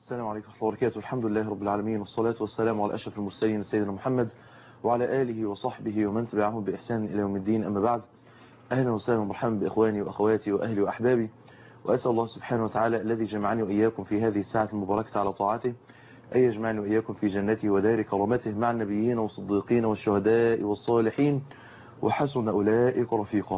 السلام عليكم ورحمة الله وبركاته الحمد لله رب العالمين والصلاة والسلام على أشرف المرسلين سيدنا محمد وعلى آله وصحبه ومن تبعهم بإحسان إلى يوم الدين أما بعد أهلا وسهلا ومرحبا بإخواني وأخواتي وأهلي وأحبابي وأسأل الله سبحانه وتعالى الذي جمعني وإياكم في هذه الساعة المباركة على طاعته أن يجمعني وإياكم في جنته ودار كرامته مع النبيين والصديقين والشهداء والصالحين وحسن أولئك رفيقا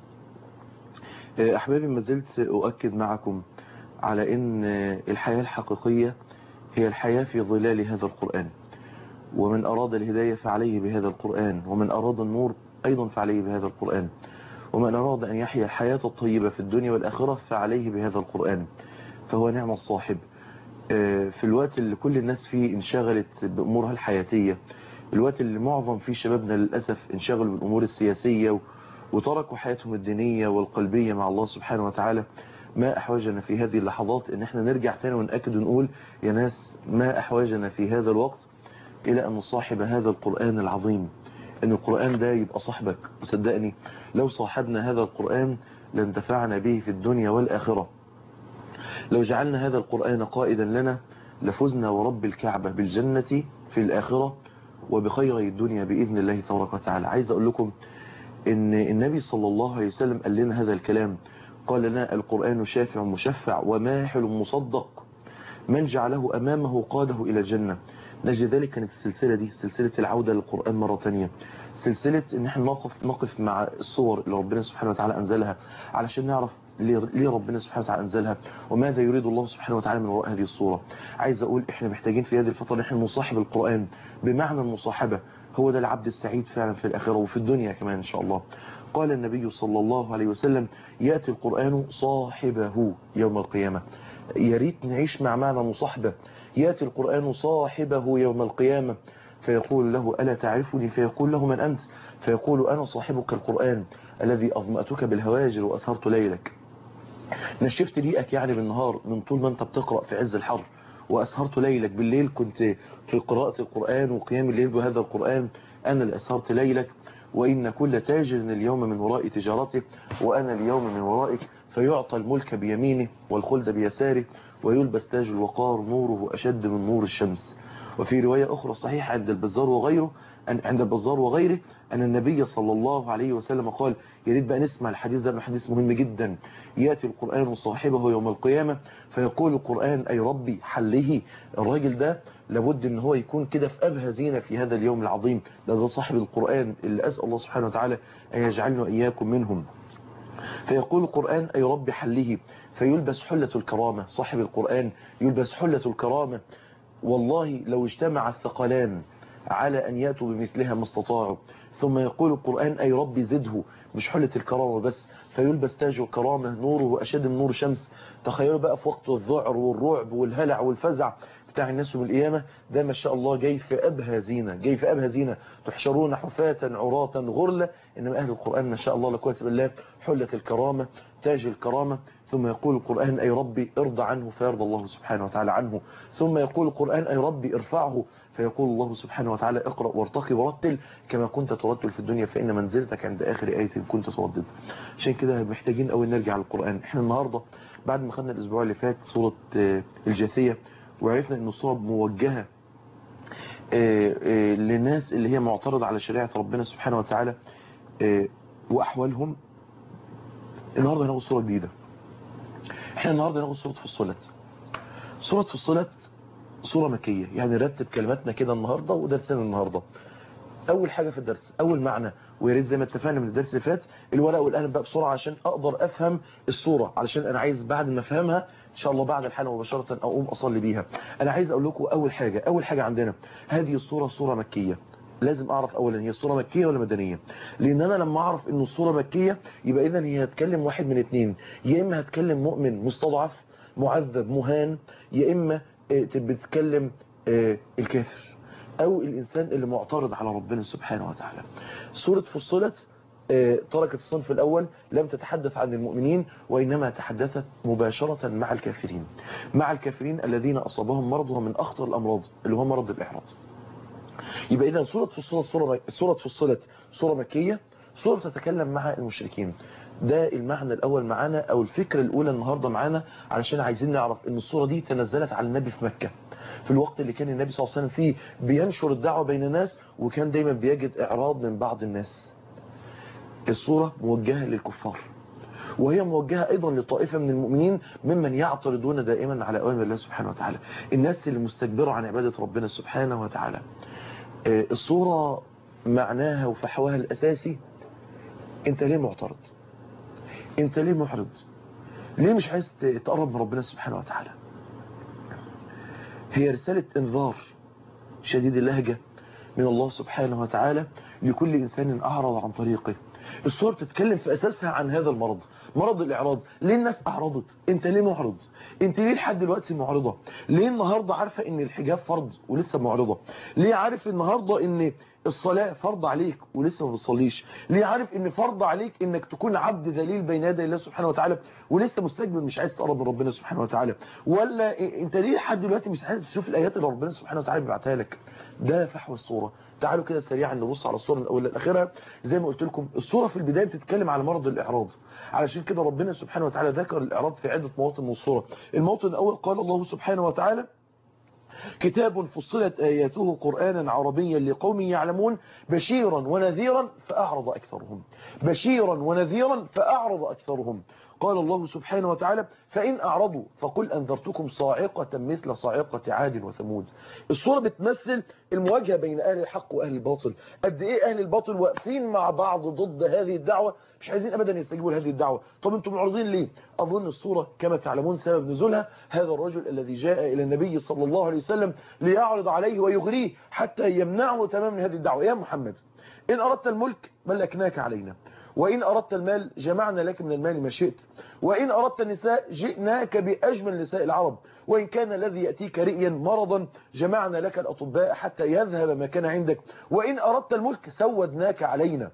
أحبابي ما زلت أؤكد معكم على أن الحياة الحقيقية هي الحياة في ظلال هذا القرآن ومن أراد الهداية فعليه بهذا القرآن ومن أراد النور أيضا فعليه بهذا القرآن ومن أراد أن يحيا الحياة الطيبة في الدنيا والآخرة فعليه بهذا القرآن فهو نعم الصاحب في الوقت اللي كل الناس فيه انشغلت بأمورها الحياتية الوقت اللي معظم فيه شبابنا للأسف انشغلوا بالأمور السياسية وتركوا حياتهم الدينية والقلبية مع الله سبحانه وتعالى ما أحوجنا في هذه اللحظات ان احنا نرجع تاني ونأكد ونقول يا ناس ما أحوجنا في هذا الوقت إلى أن نصاحب هذا القرآن العظيم ان القرآن ده يبقى صاحبك وصدقني لو صاحبنا هذا القرآن لانتفعنا به في الدنيا والآخرة لو جعلنا هذا القرآن قائدا لنا لفزنا ورب الكعبة بالجنة في الآخرة وبخير الدنيا بإذن الله تبارك وتعالى عايز أقول لكم ان النبي صلى الله عليه وسلم قال لنا هذا الكلام قال لنا القرآن شافع مشفع وماحل مصدق من جعله أمامه قاده إلى الجنة نجد ذلك كانت السلسلة دي سلسلة العودة للقرآن مرة تانية سلسلة ان احنا نقف, نقف مع الصور اللي ربنا سبحانه وتعالى أنزلها علشان نعرف ليه ربنا سبحانه وتعالى أنزلها وماذا يريد الله سبحانه وتعالى من وراء هذه الصورة عايز أقول احنا محتاجين في هذه الفترة ان احنا نصاحب القرآن بمعنى المصاحبة هو ده العبد السعيد فعلا في الآخرة وفي الدنيا كمان إن شاء الله قال النبي صلى الله عليه وسلم يأتي القرآن صاحبه يوم القيامة يا ريت نعيش مع معنى مصاحبة يأتي القرآن صاحبه يوم القيامة فيقول له ألا تعرفني فيقول له من أنت فيقول أنا صاحبك القرآن الذي أظمأتك بالهواجر وأسهرت ليلك نشفت ريقك يعني بالنهار من طول ما أنت بتقرأ في عز الحر وأسهرت ليلك بالليل كنت في قراءة القرآن وقيام الليل بهذا القرآن أنا اللي أسهرت ليلك وإن كل تاجر اليوم من وراء تجارته وأنا اليوم من ورائك فيعطى الملك بيمينه والخلد بيساره ويلبس تاج الوقار نوره أشد من نور الشمس وفي رواية أخرى صحيحة عند البزار وغيره أن عند البزار وغيره أن النبي صلى الله عليه وسلم قال يا ريت بقى نسمع الحديث ده حديث مهم جدا يأتي القرآن صاحبه يوم القيامة فيقول القرآن أي ربي حله الراجل ده لابد ان هو يكون كده في أبهى زينة في هذا اليوم العظيم ده, ده صاحب القرآن اللي أسأل الله سبحانه وتعالى أن يجعلنا إياكم منهم فيقول القرآن أي رب حله فيلبس حلة الكرامة صاحب القرآن يلبس حلة الكرامة والله لو اجتمع الثقلان على أن يأتوا بمثلها ما استطاعوا ثم يقول القرآن أي رب زده مش حلة الكرامة بس فيلبس تاج الكرامة نوره أشد من نور الشمس تخيلوا بقى في وقت الذعر والرعب والهلع والفزع بتاع الناس من القيامة ده ما شاء الله جاي في أبهى زينة جاي في أبهى زينة تحشرون حفاة عراة غرلة إنما أهل القرآن ما شاء الله لكوة بالله حلة الكرامة تاج الكرامة ثم يقول القرآن أي ربي ارضى عنه فيرضى الله سبحانه وتعالى عنه ثم يقول القرآن أي ربي ارفعه فيقول الله سبحانه وتعالى اقرأ وارتقي ورتل كما كنت ترتل في الدنيا فإن منزلتك عند آخر آية كنت تردد عشان كده محتاجين قوي نرجع للقرآن احنا النهاردة بعد ما خدنا الأسبوع اللي فات سورة الجاثية وعرفنا ان الصورة موجهة للناس اللي هي معترضة على شريعة ربنا سبحانه وتعالى وأحوالهم النهاردة هناخد صورة جديدة احنا النهاردة هناخد صورة فصلت صورة فصلت صورة مكية يعني رتب كلماتنا كده النهاردة ودرسنا النهاردة اول حاجة في الدرس اول معنى ويا ريت زي ما اتفقنا من الدرس اللي فات الورقه والقلم بقى بسرعه عشان اقدر افهم الصوره علشان انا عايز بعد ما افهمها ان شاء الله بعد الحلقه مباشره اقوم اصلي بيها انا عايز اقول لكم اول حاجه اول حاجه عندنا هذه الصوره صوره مكيه لازم اعرف اولا هي الصوره مكيه ولا مدنيه لان انا لما اعرف ان الصوره مكيه يبقى اذا هي هتكلم واحد من اتنين يا اما هتكلم مؤمن مستضعف معذب مهان يا اما بتتكلم الكافر او الانسان اللي معترض على ربنا سبحانه وتعالى سورة فصلت تركت الصنف الاول لم تتحدث عن المؤمنين وانما تحدثت مباشرة مع الكافرين مع الكافرين الذين اصابهم مرض ومن اخطر الامراض اللي هو مرض الاحراض يبقى اذا سورة فصلت سورة, سورة فصلت سورة مكية سورة تتكلم مع المشركين ده المعنى الأول معانا أو الفكرة الأولى النهاردة معانا علشان عايزين نعرف أن الصورة دي تنزلت على النبي في مكة في الوقت اللي كان النبي صلى الله عليه وسلم فيه بينشر الدعوة بين الناس وكان دايما بيجد إعراض من بعض الناس الصورة موجهة للكفار وهي موجهة أيضا لطائفة من المؤمنين ممن يعترضون دائما على أوامر الله سبحانه وتعالى الناس اللي مستكبرة عن عبادة ربنا سبحانه وتعالى الصورة معناها وفحواها الأساسي انت ليه معترض انت ليه محرض ليه مش عايز تقرب من ربنا سبحانه وتعالى هي رسالة انذار شديد اللهجة من الله سبحانه وتعالى لكل إنسان أعرض عن طريقه الصورة تتكلم في أساسها عن هذا المرض مرض الإعراض ليه الناس أعرضت انت ليه معرض انت ليه لحد دلوقتي معرضة ليه النهاردة عارفة ان الحجاب فرض ولسه معرضة ليه عارف النهاردة ان الصلاة فرض عليك ولسه ما بتصليش ليه عارف ان فرض عليك انك تكون عبد ذليل بين يدي الله سبحانه وتعالى ولسه مستكبر مش عايز تقرب من ربنا سبحانه وتعالى ولا انت ليه لحد دلوقتي مش عايز تشوف الايات اللي ربنا سبحانه وتعالى بيبعتها لك ده فحوى الصورة تعالوا كده سريعا نبص على الصورة من الاولى لاخرها زي ما قلت لكم الصورة في البداية بتتكلم على مرض الاعراض علشان كده ربنا سبحانه وتعالى ذكر الاعراض في عدة مواطن من الصورة الموطن الاول قال الله سبحانه وتعالى كتاب فصلت آياته قرآنا عربيا لقوم يعلمون بشيرا ونذيرا فأعرض أكثرهم بشيرا ونذيرا فأعرض أكثرهم قال الله سبحانه وتعالى فإن أعرضوا فقل أنذرتكم صاعقة مثل صاعقة عاد وثمود الصورة بتمثل المواجهة بين أهل الحق وأهل الباطل قد إيه أهل الباطل واقفين مع بعض ضد هذه الدعوة مش عايزين أبدا يستجيبوا لهذه الدعوة طب أنتم معرضين ليه أظن الصورة كما تعلمون سبب نزولها هذا الرجل الذي جاء إلى النبي صلى الله عليه وسلم ليعرض عليه ويغريه حتى يمنعه تماما من هذه الدعوة يا محمد إن أردت الملك ملكناك علينا وإن أردت المال جمعنا لك من المال ما شئت وإن أردت النساء جئناك بأجمل نساء العرب وإن كان الذي يأتيك رئيا مرضا جمعنا لك الأطباء حتى يذهب ما كان عندك وإن أردت الملك سودناك علينا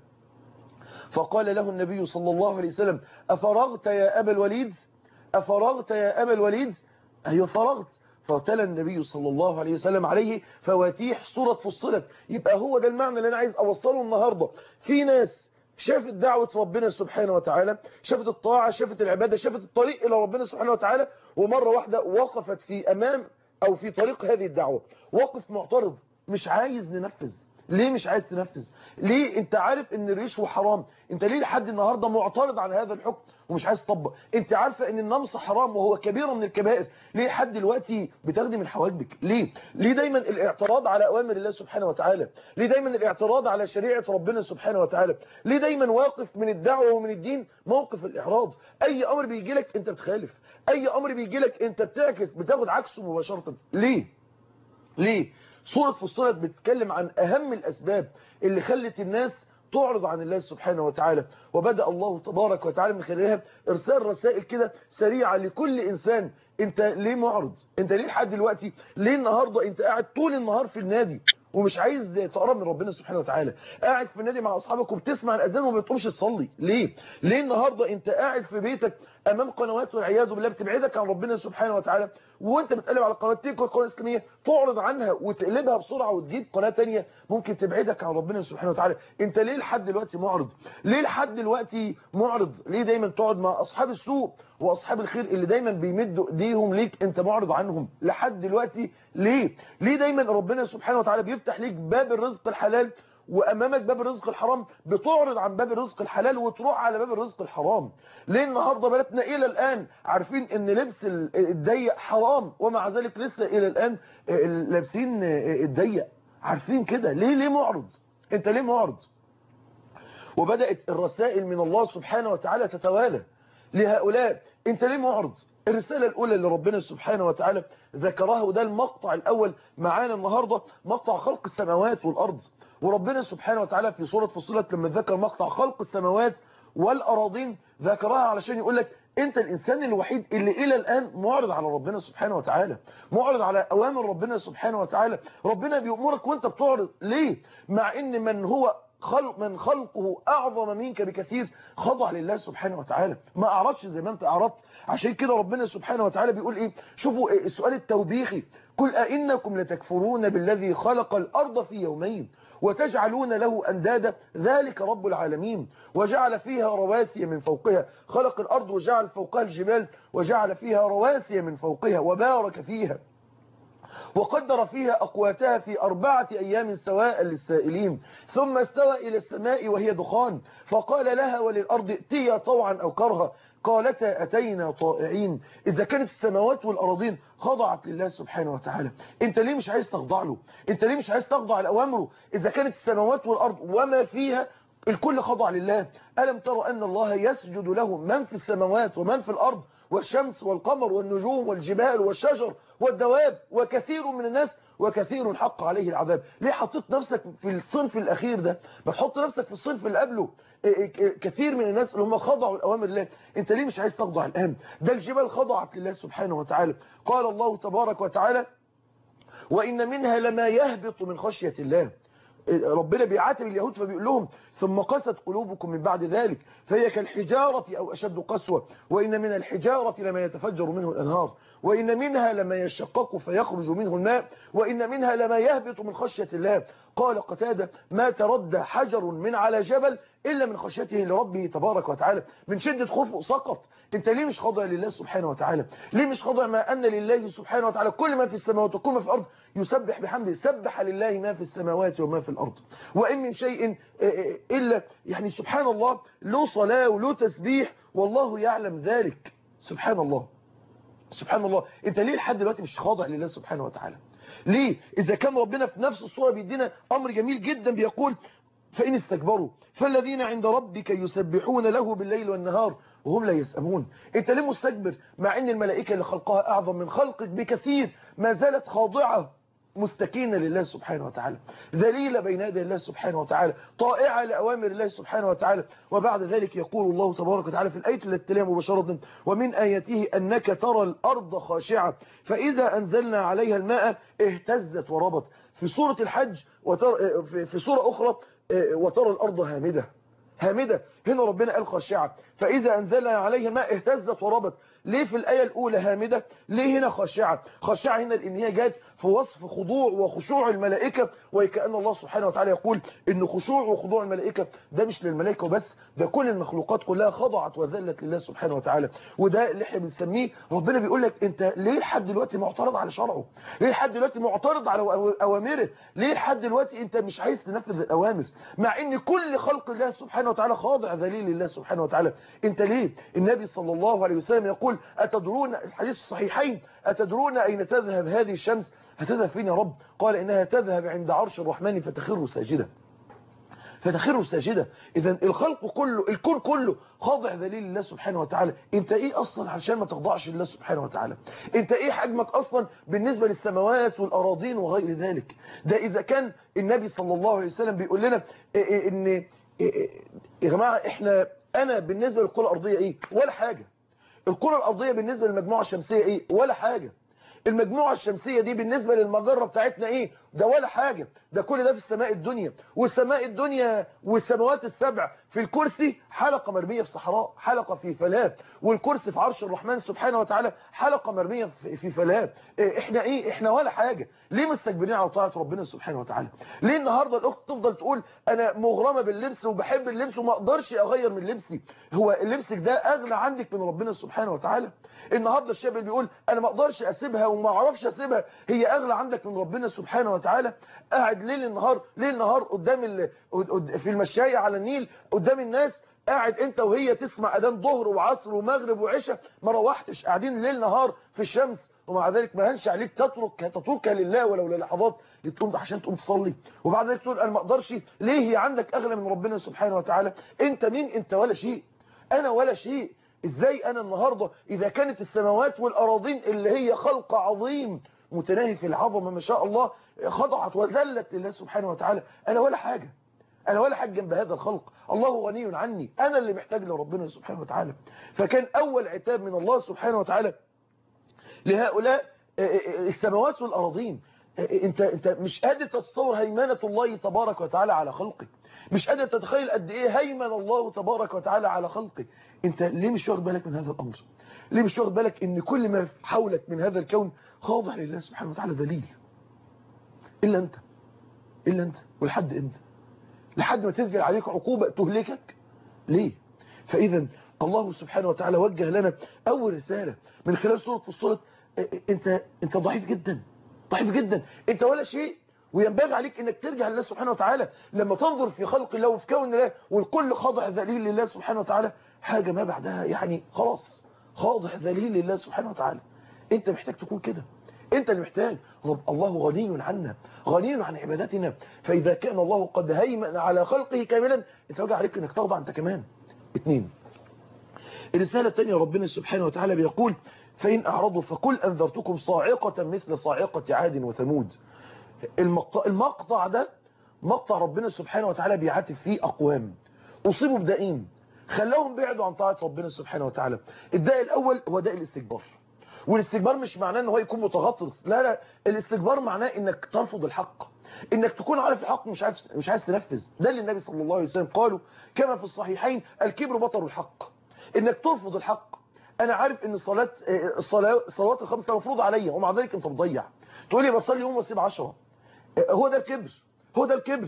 فقال له النبي صلى الله عليه وسلم أفرغت يا أبا الوليد أفرغت يا أبا الوليد أيوة فرغت فتلا النبي صلى الله عليه وسلم عليه فواتيح صورة فصلت يبقى هو ده المعنى اللي أنا عايز أوصله النهاردة في ناس شافت دعوة ربنا سبحانه وتعالى شافت الطاعة شافت العبادة شافت الطريق إلى ربنا سبحانه وتعالى ومرة واحدة وقفت في أمام أو في طريق هذه الدعوة وقف معترض مش عايز ننفذ ليه مش عايز تنفذ ليه انت عارف ان الرشوة حرام انت ليه لحد النهاردة معترض على هذا الحكم ومش عايز تطبق انت عارفة ان النمص حرام وهو كبيرة من الكبائر ليه لحد دلوقتي بتاخدي من حواجبك ليه ليه دايما الاعتراض على اوامر الله سبحانه وتعالى ليه دايما الاعتراض على شريعة ربنا سبحانه وتعالى ليه دايما واقف من الدعوة ومن الدين موقف الاعراض اي امر بيجي لك انت بتخالف اي امر بيجي لك انت بتعكس بتاخد عكسه مباشرة ليه ليه سورة فصلت بتتكلم عن أهم الأسباب اللي خلت الناس تعرض عن الله سبحانه وتعالى وبدأ الله تبارك وتعالى من خلالها إرسال رسائل كده سريعة لكل إنسان أنت ليه معرض أنت ليه لحد دلوقتي ليه النهاردة أنت قاعد طول النهار في النادي ومش عايز تقرب من ربنا سبحانه وتعالى قاعد في النادي مع اصحابك وبتسمع الاذان وما بتقومش تصلي ليه ليه النهارده انت قاعد في بيتك امام قنوات والعياذ بالله بتبعدك عن ربنا سبحانه وتعالى وانت بتقلب على قناه تيك والقناه الاسلاميه تعرض عنها وتقلبها بسرعه وتجيب قناه ثانيه ممكن تبعدك عن ربنا سبحانه وتعالى انت ليه لحد دلوقتي معرض ليه لحد دلوقتي معرض ليه دايما تقعد مع اصحاب السوء واصحاب الخير اللي دايما بيمدوا ايديهم ليك انت معرض عنهم لحد دلوقتي ليه ليه دايما ربنا سبحانه وتعالى بيفتح ليك باب الرزق الحلال وامامك باب الرزق الحرام بتعرض عن باب الرزق الحلال وتروح على باب الرزق الحرام ليه النهارده بلدنا الى الان عارفين ان لبس الضيق حرام ومع ذلك لسه الى الان لابسين الضيق عارفين كده ليه ليه معرض انت ليه معرض وبدات الرسائل من الله سبحانه وتعالى تتوالى لهؤلاء انت ليه معرض الرسالة الأولى اللي ربنا سبحانه وتعالى ذكرها وده المقطع الأول معانا النهاردة مقطع خلق السماوات والأرض وربنا سبحانه وتعالى في سورة فصلت لما ذكر مقطع خلق السماوات والأراضين ذكرها علشان يقول لك انت الانسان الوحيد اللي الى الان معرض على ربنا سبحانه وتعالى معرض على اوامر ربنا سبحانه وتعالى ربنا بيأمرك وانت بتعرض ليه مع ان من هو خلق من خلقه أعظم منك بكثير خضع لله سبحانه وتعالى ما أعرضش زي ما أنت أعرضت عشان كده ربنا سبحانه وتعالى بيقول إيه شوفوا إيه السؤال التوبيخي قل أئنكم لتكفرون بالذي خلق الأرض في يومين وتجعلون له أندادا ذلك رب العالمين وجعل فيها رواسي من فوقها خلق الأرض وجعل فوقها الجبال وجعل فيها رواسي من فوقها وبارك فيها وقدر فيها أقواتها في أربعة أيام سواء للسائلين ثم استوى إلى السماء وهي دخان فقال لها وللأرض ائتيا طوعا أو كرها قالتا أتينا طائعين إذا كانت السماوات والأراضين خضعت لله سبحانه وتعالى أنت ليه مش عايز تخضع له أنت ليه مش عايز تخضع لأوامره إذا كانت السماوات والأرض وما فيها الكل خضع لله ألم ترى أن الله يسجد له من في السماوات ومن في الأرض والشمس والقمر والنجوم والجبال والشجر والدواب وكثير من الناس وكثير حق عليه العذاب ليه حطيت نفسك في الصنف الأخير ده ما تحط نفسك في الصنف اللي قبله كثير من الناس اللي هم خضعوا لأوامر الله انت ليه مش عايز تخضع الآن ده الجبال خضعت لله سبحانه وتعالى قال الله تبارك وتعالى وإن منها لما يهبط من خشية الله ربنا بيعاتب اليهود فبيقول لهم ثم قست قلوبكم من بعد ذلك فهي كالحجارة أو أشد قسوة وإن من الحجارة لما يتفجر منه الأنهار وإن منها لما يشقق فيخرج منه الماء وإن منها لما يهبط من خشية الله قال قتادة ما تردى حجر من على جبل إلا من خشيته لربه تبارك وتعالى من شدة خوفه سقط انت ليه مش خاضع لله سبحانه وتعالى ليه مش خاضع ما أن لله سبحانه وتعالى كل ما في السماوات وكل ما في الأرض يسبح بحمده سبح لله ما في السماوات وما في الأرض وإن من شيء إلا يعني سبحان الله له صلاة وله تسبيح والله يعلم ذلك سبحان الله سبحان الله انت ليه لحد دلوقتي مش خاضع لله سبحانه وتعالى ليه إذا كان ربنا في نفس الصورة بيدينا أمر جميل جدا بيقول فإن استكبروا فالذين عند ربك يسبحون له بالليل والنهار وهم لا يسأمون انت ليه مستكبر مع ان الملائكة اللي خلقها أعظم من خلقك بكثير ما زالت خاضعة مستكينة لله سبحانه وتعالى ذليلة بين يدي الله سبحانه وتعالى طائعة لأوامر الله سبحانه وتعالى وبعد ذلك يقول الله تبارك وتعالى في الآية التي تليها مباشرة ومن آياته أنك ترى الأرض خاشعة فإذا أنزلنا عليها الماء اهتزت وربت في سورة الحج وتر... في سورة أخرى وترى الأرض هامدة هامدة هنا ربنا قال خاشعة فإذا أنزلنا عليها الماء اهتزت وربت ليه في الآية الأولى هامدة ليه هنا خاشعة خاشعة هنا لأن هي جات في وصف خضوع وخشوع الملائكة وكأن الله سبحانه وتعالى يقول إن خشوع وخضوع الملائكة ده مش للملائكة وبس ده كل المخلوقات كلها خضعت وذلت لله سبحانه وتعالى وده اللي احنا بنسميه ربنا بيقول لك انت ليه لحد دلوقتي معترض على شرعه ليه لحد دلوقتي معترض على أوامره ليه لحد دلوقتي انت مش عايز تنفذ الأوامر مع ان كل خلق الله سبحانه وتعالى خاضع ذليل لله سبحانه وتعالى انت ليه النبي صلى الله عليه وسلم يقول أتدرون الحديث الصحيحين أتدرون أين تذهب هذه الشمس هتذهب فين يا رب قال إنها تذهب عند عرش الرحمن فتخر ساجدة فتخر ساجدة إذا الخلق كله الكون كله خاضع ذليل لله سبحانه وتعالى انت ايه اصلا علشان ما تخضعش لله سبحانه وتعالى انت ايه حجمك اصلا بالنسبة للسماوات والاراضين وغير ذلك ده اذا كان النبي صلى الله عليه وسلم بيقول لنا ان يا جماعة احنا انا بالنسبة للكرة الارضية ايه ولا حاجة الكرة الارضية بالنسبة للمجموعة الشمسية ايه ولا حاجة المجموعة الشمسية دي بالنسبة للمجرة بتاعتنا ايه ده ولا حاجة ده كل ده في السماء الدنيا والسماء الدنيا والسماوات السبع في الكرسي حلقة مرمية في صحراء حلقة في فلاة والكرسي في عرش الرحمن سبحانه وتعالى حلقة مرمية في فلاة إيه احنا ايه احنا ولا حاجة ليه مستكبرين على طاعة ربنا سبحانه وتعالى ليه النهاردة الاخت تفضل تقول انا مغرمة باللبس وبحب اللبس وما اقدرش اغير من لبسي هو لبسك ده اغلى عندك من ربنا سبحانه وتعالى النهاردة الشاب اللي بيقول انا ما اقدرش اسيبها وما اعرفش اسيبها هي اغلى عندك من ربنا سبحانه وتعالى قاعد ليل النهار ليل نهار قدام ال... في المشاية على النيل قدام الناس قاعد انت وهي تسمع اذان ظهر وعصر ومغرب وعشاء ما روحتش قاعدين ليل نهار في الشمس ومع ذلك ما هنش عليك تترك تتركها لله ولو للحظات لتقوم عشان تقوم تصلي وبعد ذلك تقول انا ما اقدرش ليه هي عندك اغلى من ربنا سبحانه وتعالى انت مين انت ولا شيء انا ولا شيء ازاي انا النهاردة اذا كانت السماوات والاراضين اللي هي خلق عظيم متناهي في العظمه ما شاء الله خضعت وذلت لله سبحانه وتعالى انا ولا حاجة انا ولا حاجة جنب هذا الخلق الله غني عني انا اللي محتاج لربنا سبحانه وتعالى فكان اول عتاب من الله سبحانه وتعالى لهؤلاء السماوات والأراضين انت انت مش قادر تتصور هيمنة الله تبارك وتعالى على خلقه مش قادر تتخيل قد ايه هيمن الله تبارك وتعالى على خلقه انت ليه مش واخد بالك من هذا الامر ليه مش واخد بالك ان كل ما حولك من هذا الكون خاضع لله سبحانه وتعالى دليل الا انت الا انت ولحد امتى لحد ما تنزل عليك عقوبة تهلكك ليه فاذا الله سبحانه وتعالى وجه لنا اول رسالة من خلال سورة فصلت انت انت ضعيف جدا ضعيف جدا انت ولا شيء وينبغي عليك انك ترجع لله سبحانه وتعالى لما تنظر في خلق الله وفي كون الله والكل خاضع ذليل لله سبحانه وتعالى حاجة ما بعدها يعني خلاص خاضع ذليل لله سبحانه وتعالى انت محتاج تكون كده انت اللي محتاج رب الله غني عنا غني عن عبادتنا فاذا كان الله قد هيمن على خلقه كاملا انت وجه عليك انك تخضع انت كمان اتنين الرسالة الثانية ربنا سبحانه وتعالى بيقول فإن أعرضوا فكل أنذرتكم صاعقة مثل صاعقة عاد وثمود المقطع, المقطع ده مقطع ربنا سبحانه وتعالى بيعاتب فيه أقوام أصيبوا بدائين خلاهم بعدوا عن طاعة ربنا سبحانه وتعالى الداء الأول هو داء الاستكبار والاستكبار مش معناه ان هو يكون متغطرس لا لا الاستكبار معناه انك ترفض الحق انك تكون عارف الحق مش عايز مش عايز تنفذ ده اللي النبي صلى الله عليه وسلم قاله كما في الصحيحين الكبر بطر الحق انك ترفض الحق انا عارف ان الصلاه الصلاه الصلوات الخمسه مفروضه عليا ومع ذلك انت بتضيع تقول لي بصلي يوم واسيب 10 هو ده الكبر هو ده الكبر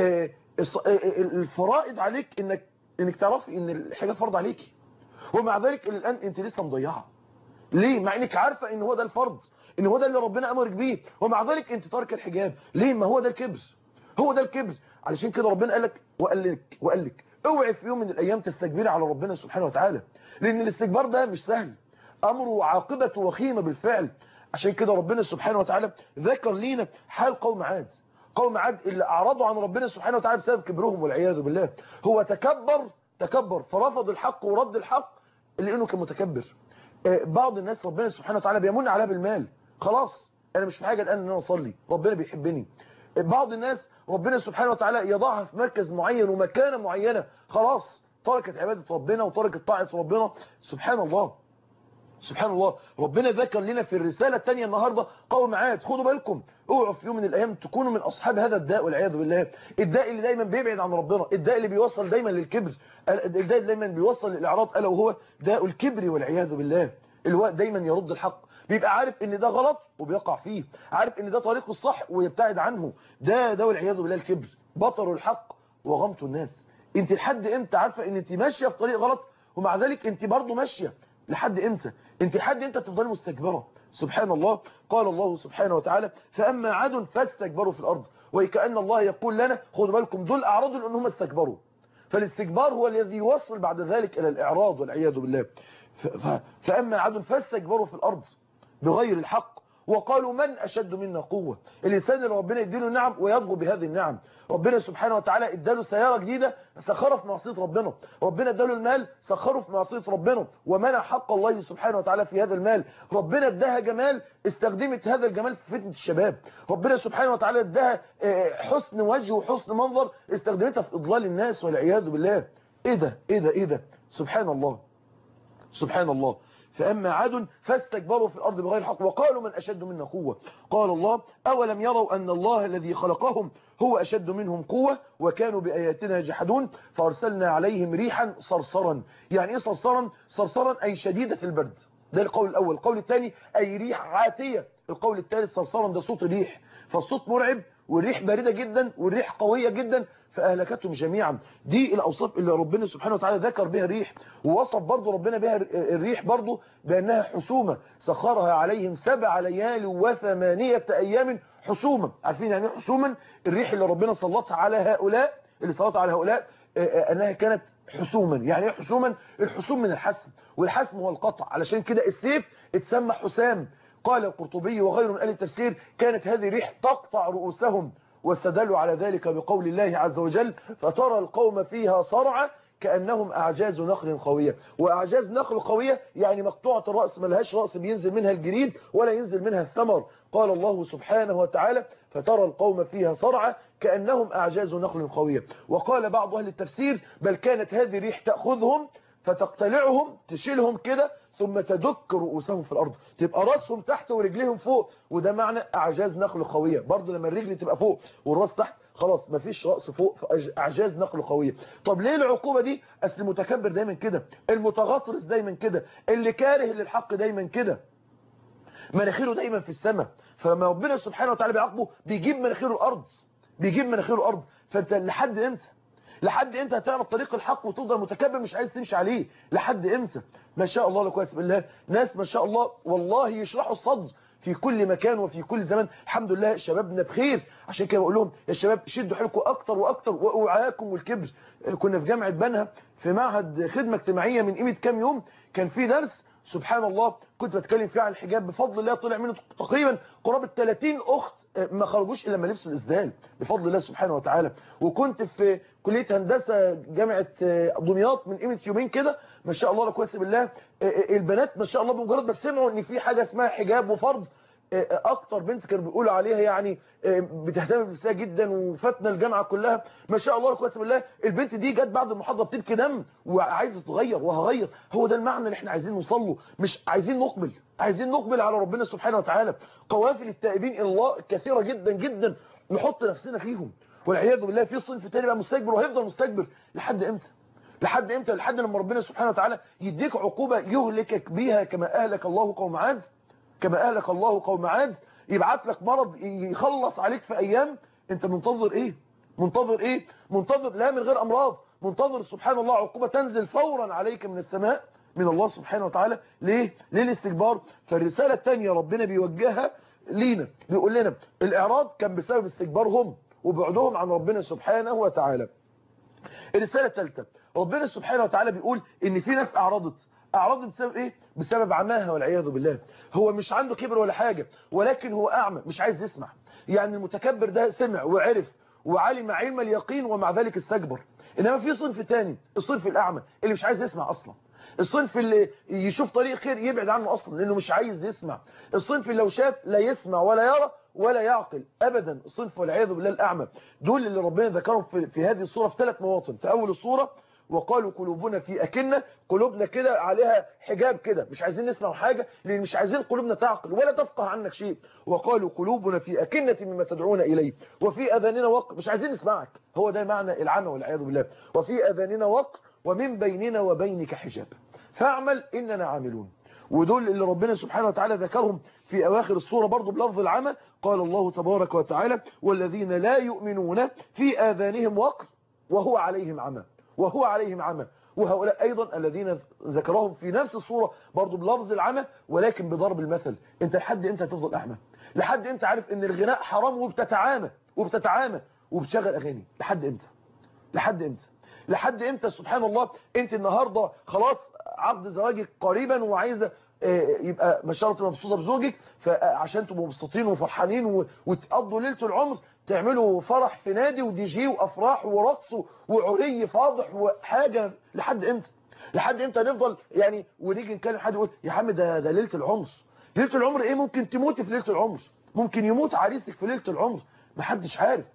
الفرائض عليك انك انك تعرفي ان الحاجه فرض عليكي ومع ذلك الان انت لسه مضيعه ليه مع انك عارفه ان هو ده الفرض ان هو ده اللي ربنا امرك بيه ومع ذلك انت تارك الحجاب ليه ما هو ده الكبر هو ده الكبر علشان كده ربنا قال لك وقال لك وقال لك اوعي في يوم من الايام تستكبري على ربنا سبحانه وتعالى لان الاستكبار ده مش سهل امره وعاقبته وخيمه بالفعل عشان كده ربنا سبحانه وتعالى ذكر لينا حال قوم عاد قوم عاد اللي اعرضوا عن ربنا سبحانه وتعالى بسبب كبرهم والعياذ بالله هو تكبر تكبر فرفض الحق ورد الحق لانه كان متكبر بعض الناس ربنا سبحانه وتعالى بيمن عليها بالمال خلاص انا مش في حاجه الان ان انا اصلي ربنا بيحبني بعض الناس ربنا سبحانه وتعالى يضعها في مركز معين ومكانه معينه خلاص تركت عباده ربنا وتركت طاعه ربنا سبحان الله سبحان الله ربنا ذكر لنا في الرسالة الثانية النهاردة قوم عاد خدوا بالكم اوعوا في يوم من الايام تكونوا من اصحاب هذا الداء والعياذ بالله الداء اللي دايما بيبعد عن ربنا الداء اللي بيوصل دايما للكبر الداء اللي دايما بيوصل للاعراض الا وهو داء الكبر والعياذ بالله اللي هو دايما يرد الحق بيبقى عارف ان ده غلط وبيقع فيه عارف ان ده طريق الصح ويبتعد عنه ده ده والعياذ بالله الكبر بطر الحق وغمط الناس انت لحد امتى عارفه ان انت ماشيه في طريق غلط ومع ذلك انت برضه ماشيه لحد امتى انت لحد امتى تفضلي مستكبره سبحان الله قال الله سبحانه وتعالى فاما عاد فاستكبروا في الارض وكأن الله يقول لنا خدوا بالكم دول اعرضوا لانهم استكبروا فالاستكبار هو الذي يوصل بعد ذلك الى الاعراض والعياذ بالله فاما عاد فاستكبروا في الارض بغير الحق وقالوا من أشد منا قوة الإنسان اللي ربنا يديله النعم ويضغو بهذه النعم ربنا سبحانه وتعالى اداله سيارة جديدة سخره في معصية ربنا ربنا اداله المال سخره في معصية ربنا ومنع حق الله سبحانه وتعالى في هذا المال ربنا اداها جمال استخدمت هذا الجمال في فتنة الشباب ربنا سبحانه وتعالى اداها حسن وجه وحسن منظر استخدمتها في إضلال الناس والعياذ بالله ايه ده ايه ده ايه ده سبحان الله سبحان الله فأما عاد فاستكبروا في الأرض بغير الحق وقالوا من أشد منا قوة قال الله أولم يروا أن الله الذي خلقهم هو أشد منهم قوة وكانوا بآياتنا يجحدون فأرسلنا عليهم ريحا صرصرا يعني إيه صرصرا صرصرا أي شديدة البرد ده القول الأول القول الثاني أي ريح عاتية القول الثالث صرصرا ده صوت ريح فالصوت مرعب والريح باردة جدا والريح قوية جدا فأهلكتهم جميعا دي الأوصاف اللي ربنا سبحانه وتعالى ذكر بها الريح ووصف برضه ربنا بها الريح برضه بأنها حسومة سخرها عليهم سبع ليال وثمانية أيام حسومة عارفين يعني حسوما الريح اللي ربنا سلطها على هؤلاء اللي سلطها على هؤلاء أنها كانت حسوما يعني ايه حسوما الحسوم من الحسم والحسم هو القطع علشان كده السيف اتسمى حسام قال القرطبي وغيره من أهل التفسير كانت هذه ريح تقطع رؤوسهم واستدلوا على ذلك بقول الله عز وجل فترى القوم فيها صرعى كأنهم أعجاز نخل قوية وأعجاز نخل قوية يعني مقطوعة الرأس ملهاش رأس بينزل منها الجريد ولا ينزل منها الثمر قال الله سبحانه وتعالى فترى القوم فيها صرعى كأنهم أعجاز نخل قوية وقال بعض أهل التفسير بل كانت هذه ريح تأخذهم فتقتلعهم تشيلهم كده ثم تدك رؤوسهم في الارض تبقى راسهم تحت ورجليهم فوق وده معنى اعجاز نخل قويه برضه لما الرجل تبقى فوق والراس تحت خلاص مفيش راس فوق اعجاز نقل قويه طب ليه العقوبه دي اصل المتكبر دايما كده المتغطرس دايما كده اللي كاره للحق دايما كده مناخيره دايما في السماء فلما ربنا سبحانه وتعالى بيعاقبه بيجيب مناخيره الارض بيجيب مناخيره الارض فانت لحد امتى لحد امتى هتعرف طريق الحق وتفضل متكبر مش عايز تمشي عليه لحد امتى ما شاء الله لك كويس بالله ناس ما شاء الله والله يشرحوا الصدر في كل مكان وفي كل زمان الحمد لله شبابنا بخير عشان كده بقول لهم يا شباب شدوا حيلكم اكتر واكتر واوعاكم والكبر كنا في جامعه بنها في معهد خدمه اجتماعيه من قيمه كام يوم كان في درس سبحان الله كنت بتكلم فيه عن الحجاب بفضل الله طلع منه تقريبا قرابه 30 اخت ما خرجوش الا لما لبسوا الاسدال بفضل الله سبحانه وتعالى وكنت في كليه هندسه جامعه دمياط من قيمه يومين كده ما شاء الله لا كويس بالله البنات ما شاء الله بمجرد ما سمعوا ان في حاجه اسمها حجاب وفرض اكتر بنت كانوا بيقولوا عليها يعني بتهتم بنفسها جدا وفاتنا الجامعه كلها ما شاء الله كويس بالله البنت دي جت بعد المحاضره بتبكي دم وعايزه تتغير وهغير هو ده المعنى اللي احنا عايزين نوصل له مش عايزين نقبل عايزين نقبل على ربنا سبحانه وتعالى قوافل التائبين الى الله كثيره جدا جدا نحط نفسنا فيهم والعياذ بالله في صنف تاني بقى مستكبر وهيفضل مستكبر لحد امتى لحد امتى لحد لما ربنا سبحانه وتعالى يديك عقوبه يهلكك بيها كما اهلك الله قوم عاد كما أهلك الله قوم عاد يبعت لك مرض يخلص عليك في أيام أنت منتظر إيه منتظر إيه منتظر لا من غير أمراض منتظر سبحان الله عقوبة تنزل فورا عليك من السماء من الله سبحانه وتعالى ليه ليه الاستكبار فالرسالة الثانية ربنا بيوجهها لينا بيقول لنا الإعراض كان بسبب استكبارهم وبعدهم عن ربنا سبحانه وتعالى الرسالة الثالثة ربنا سبحانه وتعالى بيقول ان في ناس اعرضت اعراض بسبب ايه بسبب عماها والعياذ بالله هو مش عنده كبر ولا حاجة ولكن هو اعمى مش عايز يسمع يعني المتكبر ده سمع وعرف وعلم علم اليقين ومع ذلك استكبر انما في صنف تاني الصنف الاعمى اللي مش عايز يسمع اصلا الصنف اللي يشوف طريق خير يبعد عنه اصلا لانه مش عايز يسمع الصنف اللي لو شاف لا يسمع ولا يرى ولا يعقل ابدا الصنف والعياذ بالله الاعمى دول اللي ربنا ذكرهم في, في هذه الصوره في ثلاث مواطن في اول الصوره وقالوا قلوبنا في أكنة قلوبنا كده عليها حجاب كده مش عايزين نسمع حاجة لأن مش عايزين قلوبنا تعقل ولا تفقه عنك شيء وقالوا قلوبنا في أكنة مما تدعونا إليه وفي أذاننا وقر مش عايزين نسمعك هو ده معنى العمى والعياذ بالله وفي أذاننا وقر ومن بيننا وبينك حجاب فاعمل إننا عاملون ودول اللي ربنا سبحانه وتعالى ذكرهم في أواخر الصورة برضو بلفظ العمى قال الله تبارك وتعالى والذين لا يؤمنون في آذانهم وقر وهو عليهم عمى وهو عليهم عمى وهؤلاء أيضا الذين ذكرهم في نفس الصورة برضو بلفظ العمى ولكن بضرب المثل انت لحد انت تفضل أعمى لحد انت عارف ان الغناء حرام وبتتعامى وبتتعامى وبتشغل أغاني لحد امتى لحد امتى لحد امتى سبحان الله انت النهاردة خلاص عقد زواجك قريبا وعايزة يبقى ما شاء الله مبسوطه بزوجك فعشان تبقوا مبسوطين وفرحانين وتقضوا ليله العمر تعملوا فرح في نادي ودي جي وافراح ورقص وعري فاضح وحاجه لحد امتى لحد امتى نفضل يعني ونيجي نكلم حد يقول يا عم ده ده ليله العمر ليله العمر ايه ممكن تموتي في ليله العمر ممكن يموت عريسك في ليله العمر محدش عارف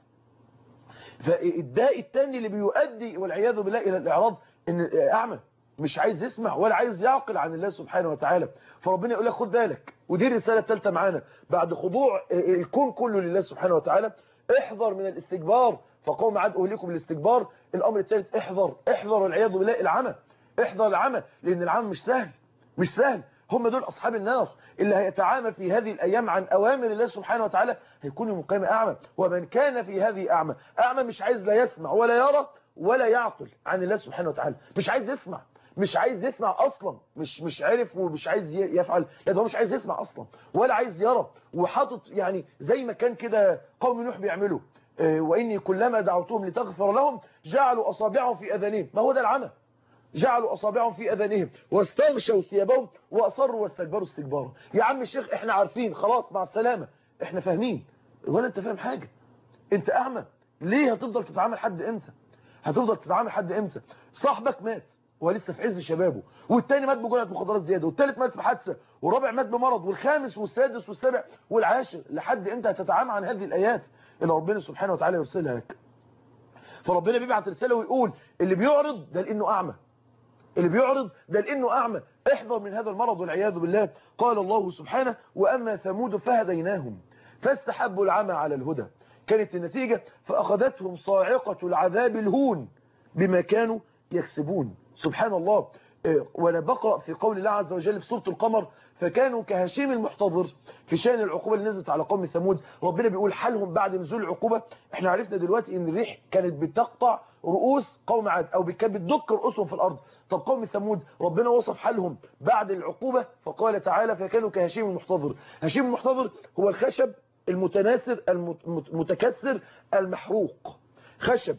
فالداء الثاني اللي بيؤدي والعياذ بالله الى الاعراض ان اعمى مش عايز يسمع ولا عايز يعقل عن الله سبحانه وتعالى فربنا يقول لك خد بالك ودي الرساله الثالثه معانا بعد خضوع الكون كله لله سبحانه وتعالى احذر من الاستكبار فقوم عاد اهلكم بالاستكبار الامر الثالث احذر احذر والعياذ بالله العمى احذر العمى لان العمى مش سهل مش سهل هم دول اصحاب النار اللي هيتعامى في هذه الايام عن اوامر الله سبحانه وتعالى هيكون يوم القيامه اعمى ومن كان في هذه اعمى اعمى مش عايز لا يسمع ولا يرى ولا يعقل عن الله سبحانه وتعالى مش عايز يسمع مش عايز يسمع اصلا مش مش عارف ومش عايز يفعل لا ده هو مش عايز يسمع اصلا ولا عايز يرى وحاطط يعني زي ما كان كده قوم نوح بيعملوا واني كلما دعوتهم لتغفر لهم جعلوا اصابعهم في اذانهم ما هو ده العمى جعلوا اصابعهم في اذانهم واستغشوا ثيابهم واصروا واستكبروا استكبارا يا عم الشيخ احنا عارفين خلاص مع السلامه احنا فاهمين ولا انت فاهم حاجه انت اعمى ليه هتفضل تتعامل لحد امتى هتفضل تتعامل لحد امتى صاحبك مات هو لسه في عز شبابه والتاني مات بجرعه مخدرات زياده والتالت مات في حادثه والرابع مات بمرض والخامس والسادس والسابع والعاشر لحد امتى هتتعامل عن هذه الايات اللي ربنا سبحانه وتعالى يرسلها لك فربنا بيبعت رساله ويقول اللي بيعرض ده لانه اعمى اللي بيعرض ده لانه اعمى احذر من هذا المرض والعياذ بالله قال الله سبحانه واما ثمود فهديناهم فاستحبوا العمى على الهدى كانت النتيجة فأخذتهم صاعقة العذاب الهون بما كانوا يكسبون سبحان الله وانا بقرأ في قول الله عز وجل في سورة القمر فكانوا كهشيم المحتضر في شان العقوبة اللي نزلت على قوم ثمود ربنا بيقول حالهم بعد نزول العقوبة احنا عرفنا دلوقتي ان الريح كانت بتقطع رؤوس قوم عاد او كانت بتدك رؤوسهم في الارض طب قوم ثمود ربنا وصف حالهم بعد العقوبة فقال تعالى فكانوا كهشيم المحتضر هشيم المحتضر هو الخشب المتناثر المتكسر المحروق خشب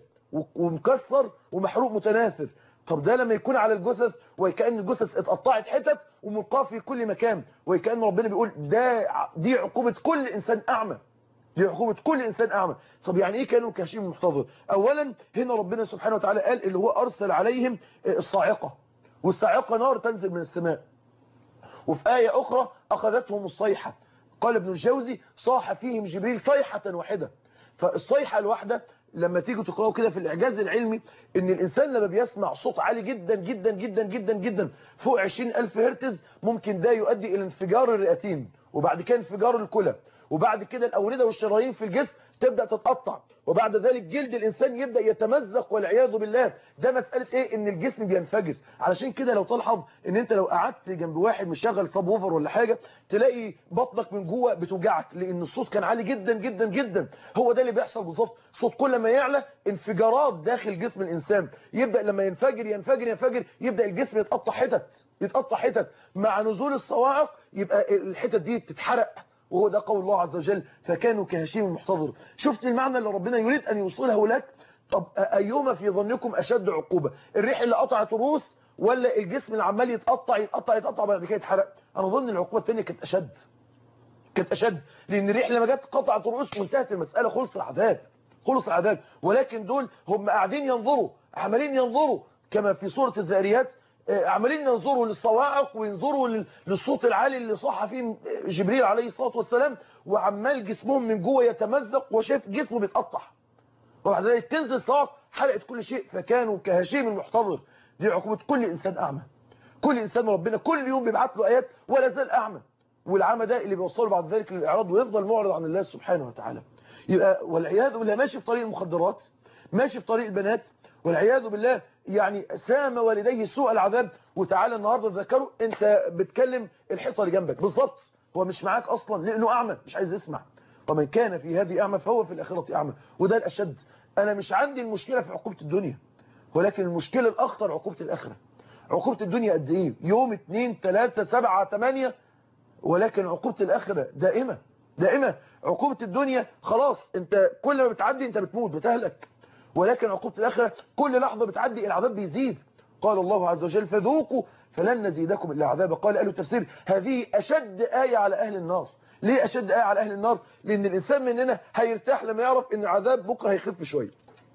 ومكسر ومحروق متناثر طب ده لما يكون على الجثث وكأن الجثث اتقطعت حتت وملقاه في كل مكان وكأن ربنا بيقول ده دي عقوبة كل إنسان أعمى دي عقوبة كل إنسان أعمى طب يعني إيه كانوا كهشيم محتضر أولا هنا ربنا سبحانه وتعالى قال اللي هو أرسل عليهم الصاعقة والصاعقة نار تنزل من السماء وفي آية أخرى أخذتهم الصيحة قال ابن الجوزي صاح فيهم جبريل صيحة واحدة فالصيحة الواحدة لما تيجوا تقرأوا كده في الإعجاز العلمي ان الإنسان لما بيسمع صوت عالي جدا جدا جدا جدا جدا فوق 20 ألف هرتز ممكن ده يؤدي إلى انفجار الرئتين وبعد كده انفجار الكلى وبعد كده الأوردة والشرايين في الجسم تبدأ تتقطع وبعد ذلك جلد الإنسان يبدأ يتمزق والعياذ بالله ده مسألة إيه إن الجسم بينفجر علشان كده لو تلحظ إن أنت لو قعدت جنب واحد مشغل صاب ووفر ولا حاجة تلاقي بطنك من جوه بتوجعك لأن الصوت كان عالي جدا جدا جدا هو ده اللي بيحصل بالظبط الصوت كل ما يعلى انفجارات داخل جسم الإنسان يبدأ لما ينفجر ينفجر ينفجر يبدأ الجسم يتقطع حتت يتقطع حتت مع نزول الصواعق يبقى الحتت دي تتحرق وهو ده قول الله عز وجل فكانوا كهشيم المحتضر شفت المعنى اللي ربنا يريد أن يوصله لك طب أيهما في ظنكم أشد عقوبة الريح اللي قطعت رؤوس ولا الجسم اللي عمال يتقطع يتقطع يتقطع بعد كده يتحرق أنا ظن العقوبة الثانيه كانت أشد كانت أشد لأن الريح لما جت قطعت رؤوس وانتهت المسألة خلص العذاب خلص العذاب ولكن دول هم قاعدين ينظروا عمالين ينظروا كما في سورة الذاريات عمالين ينظروا للصواعق وينظروا للصوت العالي اللي صح فيه جبريل عليه الصلاة والسلام وعمال جسمهم من جوه يتمزق وشايف جسمه بيتقطع وبعد ذلك تنزل الصواعق حرقت كل شيء فكانوا كهشيم المحتضر دي عقوبة كل إنسان أعمى كل إنسان ربنا كل يوم بيبعت له آيات ولا زال أعمى والعمى ده اللي بيوصله بعد ذلك للإعراض ويفضل معرض عن الله سبحانه وتعالى يبقى والعياذ بالله ماشي في طريق المخدرات ماشي في طريق البنات والعياذ بالله يعني سام والديه سوء العذاب وتعالى النهارده تذكروا انت بتكلم الحيطه اللي جنبك بالظبط هو مش معاك اصلا لانه اعمى مش عايز يسمع ومن كان في هذه اعمى فهو في الاخره اعمى وده الاشد انا مش عندي المشكله في عقوبه الدنيا ولكن المشكله الاخطر عقوبه الاخره عقوبه الدنيا قد ايه يوم 2 3 7 8 ولكن عقوبه الاخره دائمه دائمه عقوبه الدنيا خلاص انت كل ما بتعدي انت بتموت بتهلك ولكن عقوبة الآخرة كل لحظة بتعدي العذاب بيزيد قال الله عز وجل فذوقوا فلن نزيدكم إلا عذابا قال أهل التفسير هذه أشد آية على أهل النار ليه أشد آية على أهل النار لأن الإنسان مننا هيرتاح لما يعرف أن العذاب بكرة هيخف شوية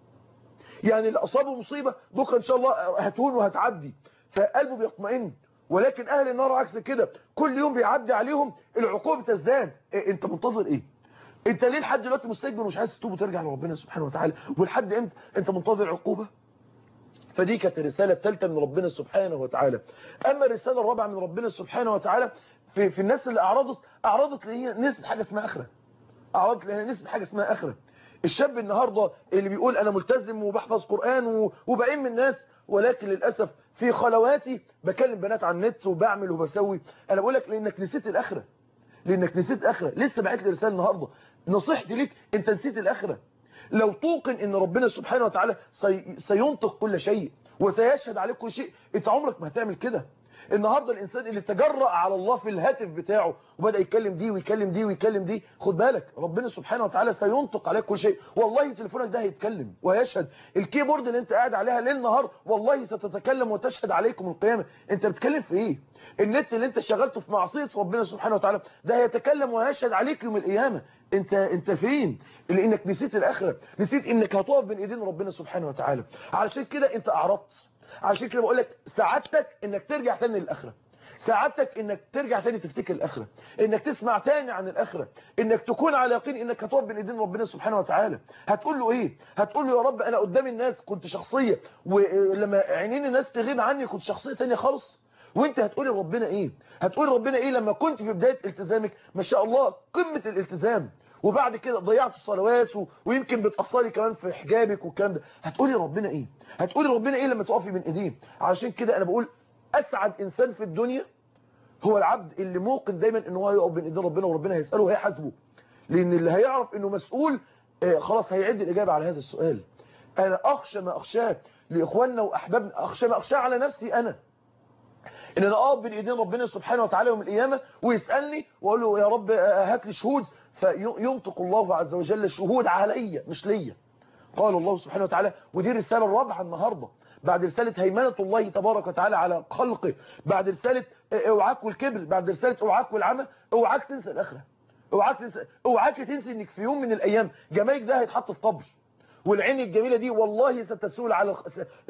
يعني اللي أصابه مصيبة بكرة إن شاء الله هتهون وهتعدي فقلبه بيطمئن ولكن أهل النار عكس كده كل يوم بيعدي عليهم العقوبة تزداد إيه أنت منتظر إيه انت ليه لحد دلوقتي مستكبر ومش عايز تتوب وترجع لربنا سبحانه وتعالى ولحد امتى انت منتظر عقوبه فدي كانت الرساله الثالثه من ربنا سبحانه وتعالى اما الرساله الرابعه من ربنا سبحانه وتعالى في في الناس اللي اعرضت اعرضت لهي نسبه حاجه اسمها اخره اعرضت لهي نسبه حاجه اسمها اخره الشاب النهارده اللي بيقول انا ملتزم وبحفظ قران وبقيم من الناس ولكن للاسف في خلواتي بكلم بنات على النت وبعمل وبسوي انا بقول لك لانك نسيت الاخره لانك نسيت اخره لسه بعت لي رساله النهارده نصيحتي ليك انت نسيت الاخره لو توقن ان ربنا سبحانه وتعالى سي... سينطق كل شيء وسيشهد عليك كل شيء انت عمرك ما هتعمل كده النهارده الانسان اللي تجرأ على الله في الهاتف بتاعه وبدا يتكلم دي ويكلم دي ويكلم دي خد بالك ربنا سبحانه وتعالى سينطق عليك كل شيء والله تليفونك ده هيتكلم ويشهد الكيبورد اللي انت قاعد عليها ليل نهار والله ستتكلم وتشهد عليكم القيامه انت بتتكلم في ايه النت اللي انت شغلته في معصيه ربنا سبحانه وتعالى ده هيتكلم ويشهد عليك يوم القيامه انت انت فين لانك نسيت الاخره نسيت انك هتقف بين ايدين ربنا سبحانه وتعالى علشان كده انت اعرضت علشان كده بقول لك سعادتك انك ترجع تاني للاخره سعادتك انك ترجع تاني تفتكر الاخره انك تسمع تاني عن الاخره انك تكون على يقين انك هتقف بين ايدين ربنا سبحانه وتعالى هتقول له ايه هتقول له يا رب انا قدام الناس كنت شخصيه ولما عينين الناس تغيب عني كنت شخصيه تانية خالص وانت هتقول لربنا ايه هتقول ربنا ايه لما كنت في بدايه التزامك ما شاء الله قمه الالتزام وبعد كده ضيعت الصلوات و... ويمكن بتأثري كمان في حجابك والكلام ده هتقولي ربنا ايه هتقولي ربنا ايه لما تقفي بين ايديه علشان كده انا بقول اسعد انسان في الدنيا هو العبد اللي موقن دايما ان هو يقف بين ايدين ربنا وربنا هيساله وهيحاسبه لان اللي هيعرف انه مسؤول آه خلاص هيعد الاجابه على هذا السؤال انا اخشى ما اخشاه لاخواننا واحبابنا اخشى ما اخشاه على نفسي انا ان انا اقف بين ايدين ربنا سبحانه وتعالى يوم القيامه ويسالني واقول له يا رب هات لي شهود فينطق الله عز وجل شهود عليا مش ليا قال الله سبحانه وتعالى ودي الرساله الرابعه النهارده بعد رسالة هيمنة الله تبارك وتعالى على خلقه بعد رسالة اوعاك والكبر بعد رسالة اوعاك والعمى اوعاك تنسى الاخرة اوعاك تنسى اوعاك تنسى انك في يوم من الايام جمالك ده هيتحط في قبر والعين الجميلة دي والله ستسول على الخ...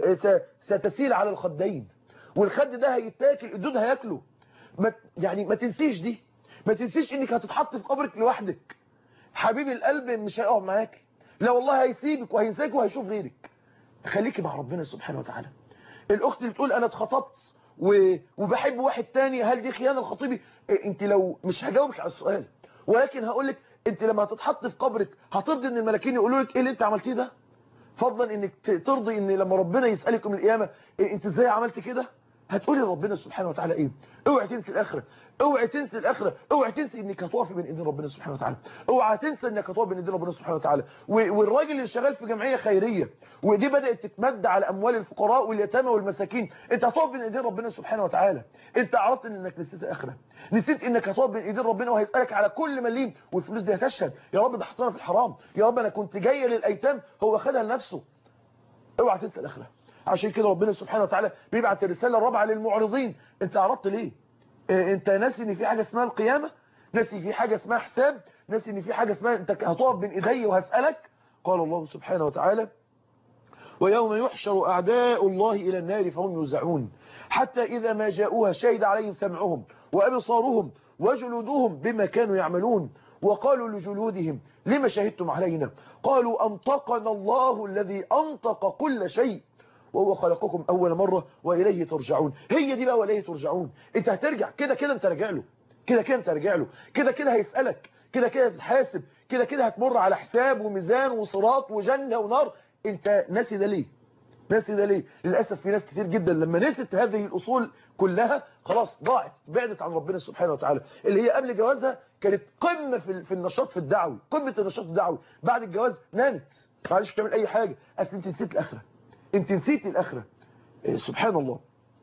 ستسيل على الخدين والخد ده هيتاكل الدود هياكله ما... يعني ما تنسيش دي ما تنسيش انك هتتحط في قبرك لوحدك حبيب القلب مش هيقف معاك لا والله هيسيبك وهينساك وهيشوف غيرك خليكي مع ربنا سبحانه وتعالى الاخت اللي بتقول انا اتخطبت و... وبحب واحد تاني هل دي خيانه لخطيبي إيه انت لو مش هجاوبك على السؤال ولكن هقول لك انت لما هتتحط في قبرك هترضي ان الملاكين يقولوا لك ايه اللي انت عملتيه ده فضلا انك ترضي ان لما ربنا يسالك يوم القيامه إيه انت ازاي عملت كده هتقولي لربنا سبحانه وتعالى ايه اوعي تنسي الاخره اوعي تنسي الاخره اوعي تنسي انك هتقفي بين ايدين ربنا سبحانه وتعالى اوعي تنسى انك هتقف بين ايدين ربنا سبحانه وتعالى والراجل اللي شغال في جمعيه خيريه ودي بدات تتمد على اموال الفقراء واليتامى والمساكين انت هتقف بين ايدين ربنا سبحانه وتعالى انت عرفت انك نسيت الاخره نسيت انك هتقف بين ايدين ربنا وهيسالك على كل مليم والفلوس دي هتشهد يا رب ده حطنا في الحرام يا رب انا كنت جايه للايتام هو خدها لنفسه اوعى تنسى الاخره عشان كده ربنا سبحانه وتعالى بيبعت الرساله الرابعه للمعرضين انت عرضت ليه اه انت ناسي ان في حاجه اسمها القيامه ناسي في حاجه اسمها حساب ناسي ان في حاجه اسمها انت هتقف بين ايدي وهسالك قال الله سبحانه وتعالى ويوم يحشر اعداء الله الى النار فهم يوزعون حتى اذا ما جاءوها شهد عليهم سمعهم وابصارهم وجلودهم بما كانوا يعملون وقالوا لجلودهم لما شهدتم علينا قالوا انطقنا الله الذي انطق كل شيء وهو خلقكم أول مرة وإليه ترجعون هي دي بقى وإليه ترجعون انت هترجع كده كده انت راجع له كده كده انت راجع له كده كده هيسألك كده كده هتتحاسب كده كده هتمر على حساب وميزان وصراط وجنة ونار انت ناسي ده ليه ناسي ده ليه للأسف في ناس كتير جدا لما نسيت هذه الأصول كلها خلاص ضاعت بعدت عن ربنا سبحانه وتعالى اللي هي قبل جوازها كانت قمة في النشاط في الدعوي قمة النشاط الدعوي بعد الجواز نامت معلش بتعمل أي حاجة أصل انت نسيت الآخرة انت نسيت الآخرة سبحان الله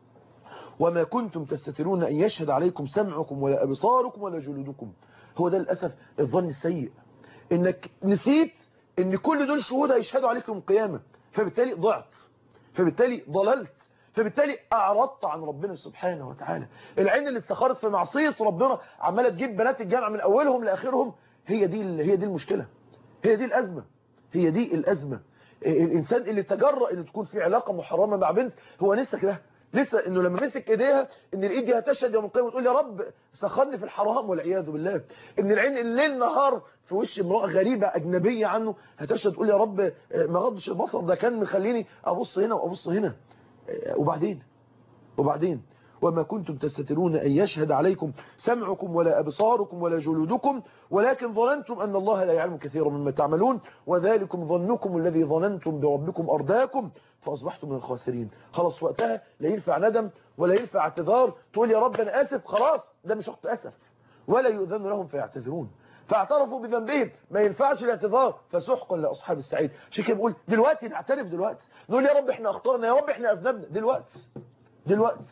وما كنتم تستترون أن يشهد عليكم سمعكم ولا أبصاركم ولا جلودكم هو ده للأسف الظن السيء انك نسيت ان كل دول شهود هيشهدوا عليكم القيامة فبالتالي ضعت فبالتالي ضللت فبالتالي اعرضت عن ربنا سبحانه وتعالى العين اللي استخرت في معصية ربنا عمالة تجيب بنات الجامعة من اولهم لاخرهم هي دي هي دي المشكلة هي دي الازمة هي دي الازمة الانسان اللي تجرأ ان تكون في علاقة محرمة مع بنت هو نسى كده لسه انه لما مسك ايديها ان الايد دي هتشهد يوم القيامه وتقول يا رب سخرني في الحرام والعياذ بالله ان العين الليل نهار في وش امراه غريبه اجنبيه عنه هتشهد تقول يا رب ما غضش البصر ده كان مخليني ابص هنا وابص هنا وبعدين وبعدين وما كنتم تستترون أن يشهد عليكم سمعكم ولا أبصاركم ولا جلودكم ولكن ظننتم أن الله لا يعلم كثيرا مما تعملون وذلكم ظنكم الذي ظننتم بربكم أرداكم فأصبحتم من الخاسرين خلاص وقتها لا ينفع ندم ولا ينفع اعتذار تقول يا رب أنا آسف خلاص ده مش وقت أسف ولا يؤذن لهم فيعتذرون فاعترفوا بذنبهم ما ينفعش الاعتذار فسحقا لاصحاب السعيد عشان كده بقول دلوقتي نعترف دلوقتي نقول يا رب احنا اخطانا يا رب احنا اذنبنا دلوقتي دلوقتي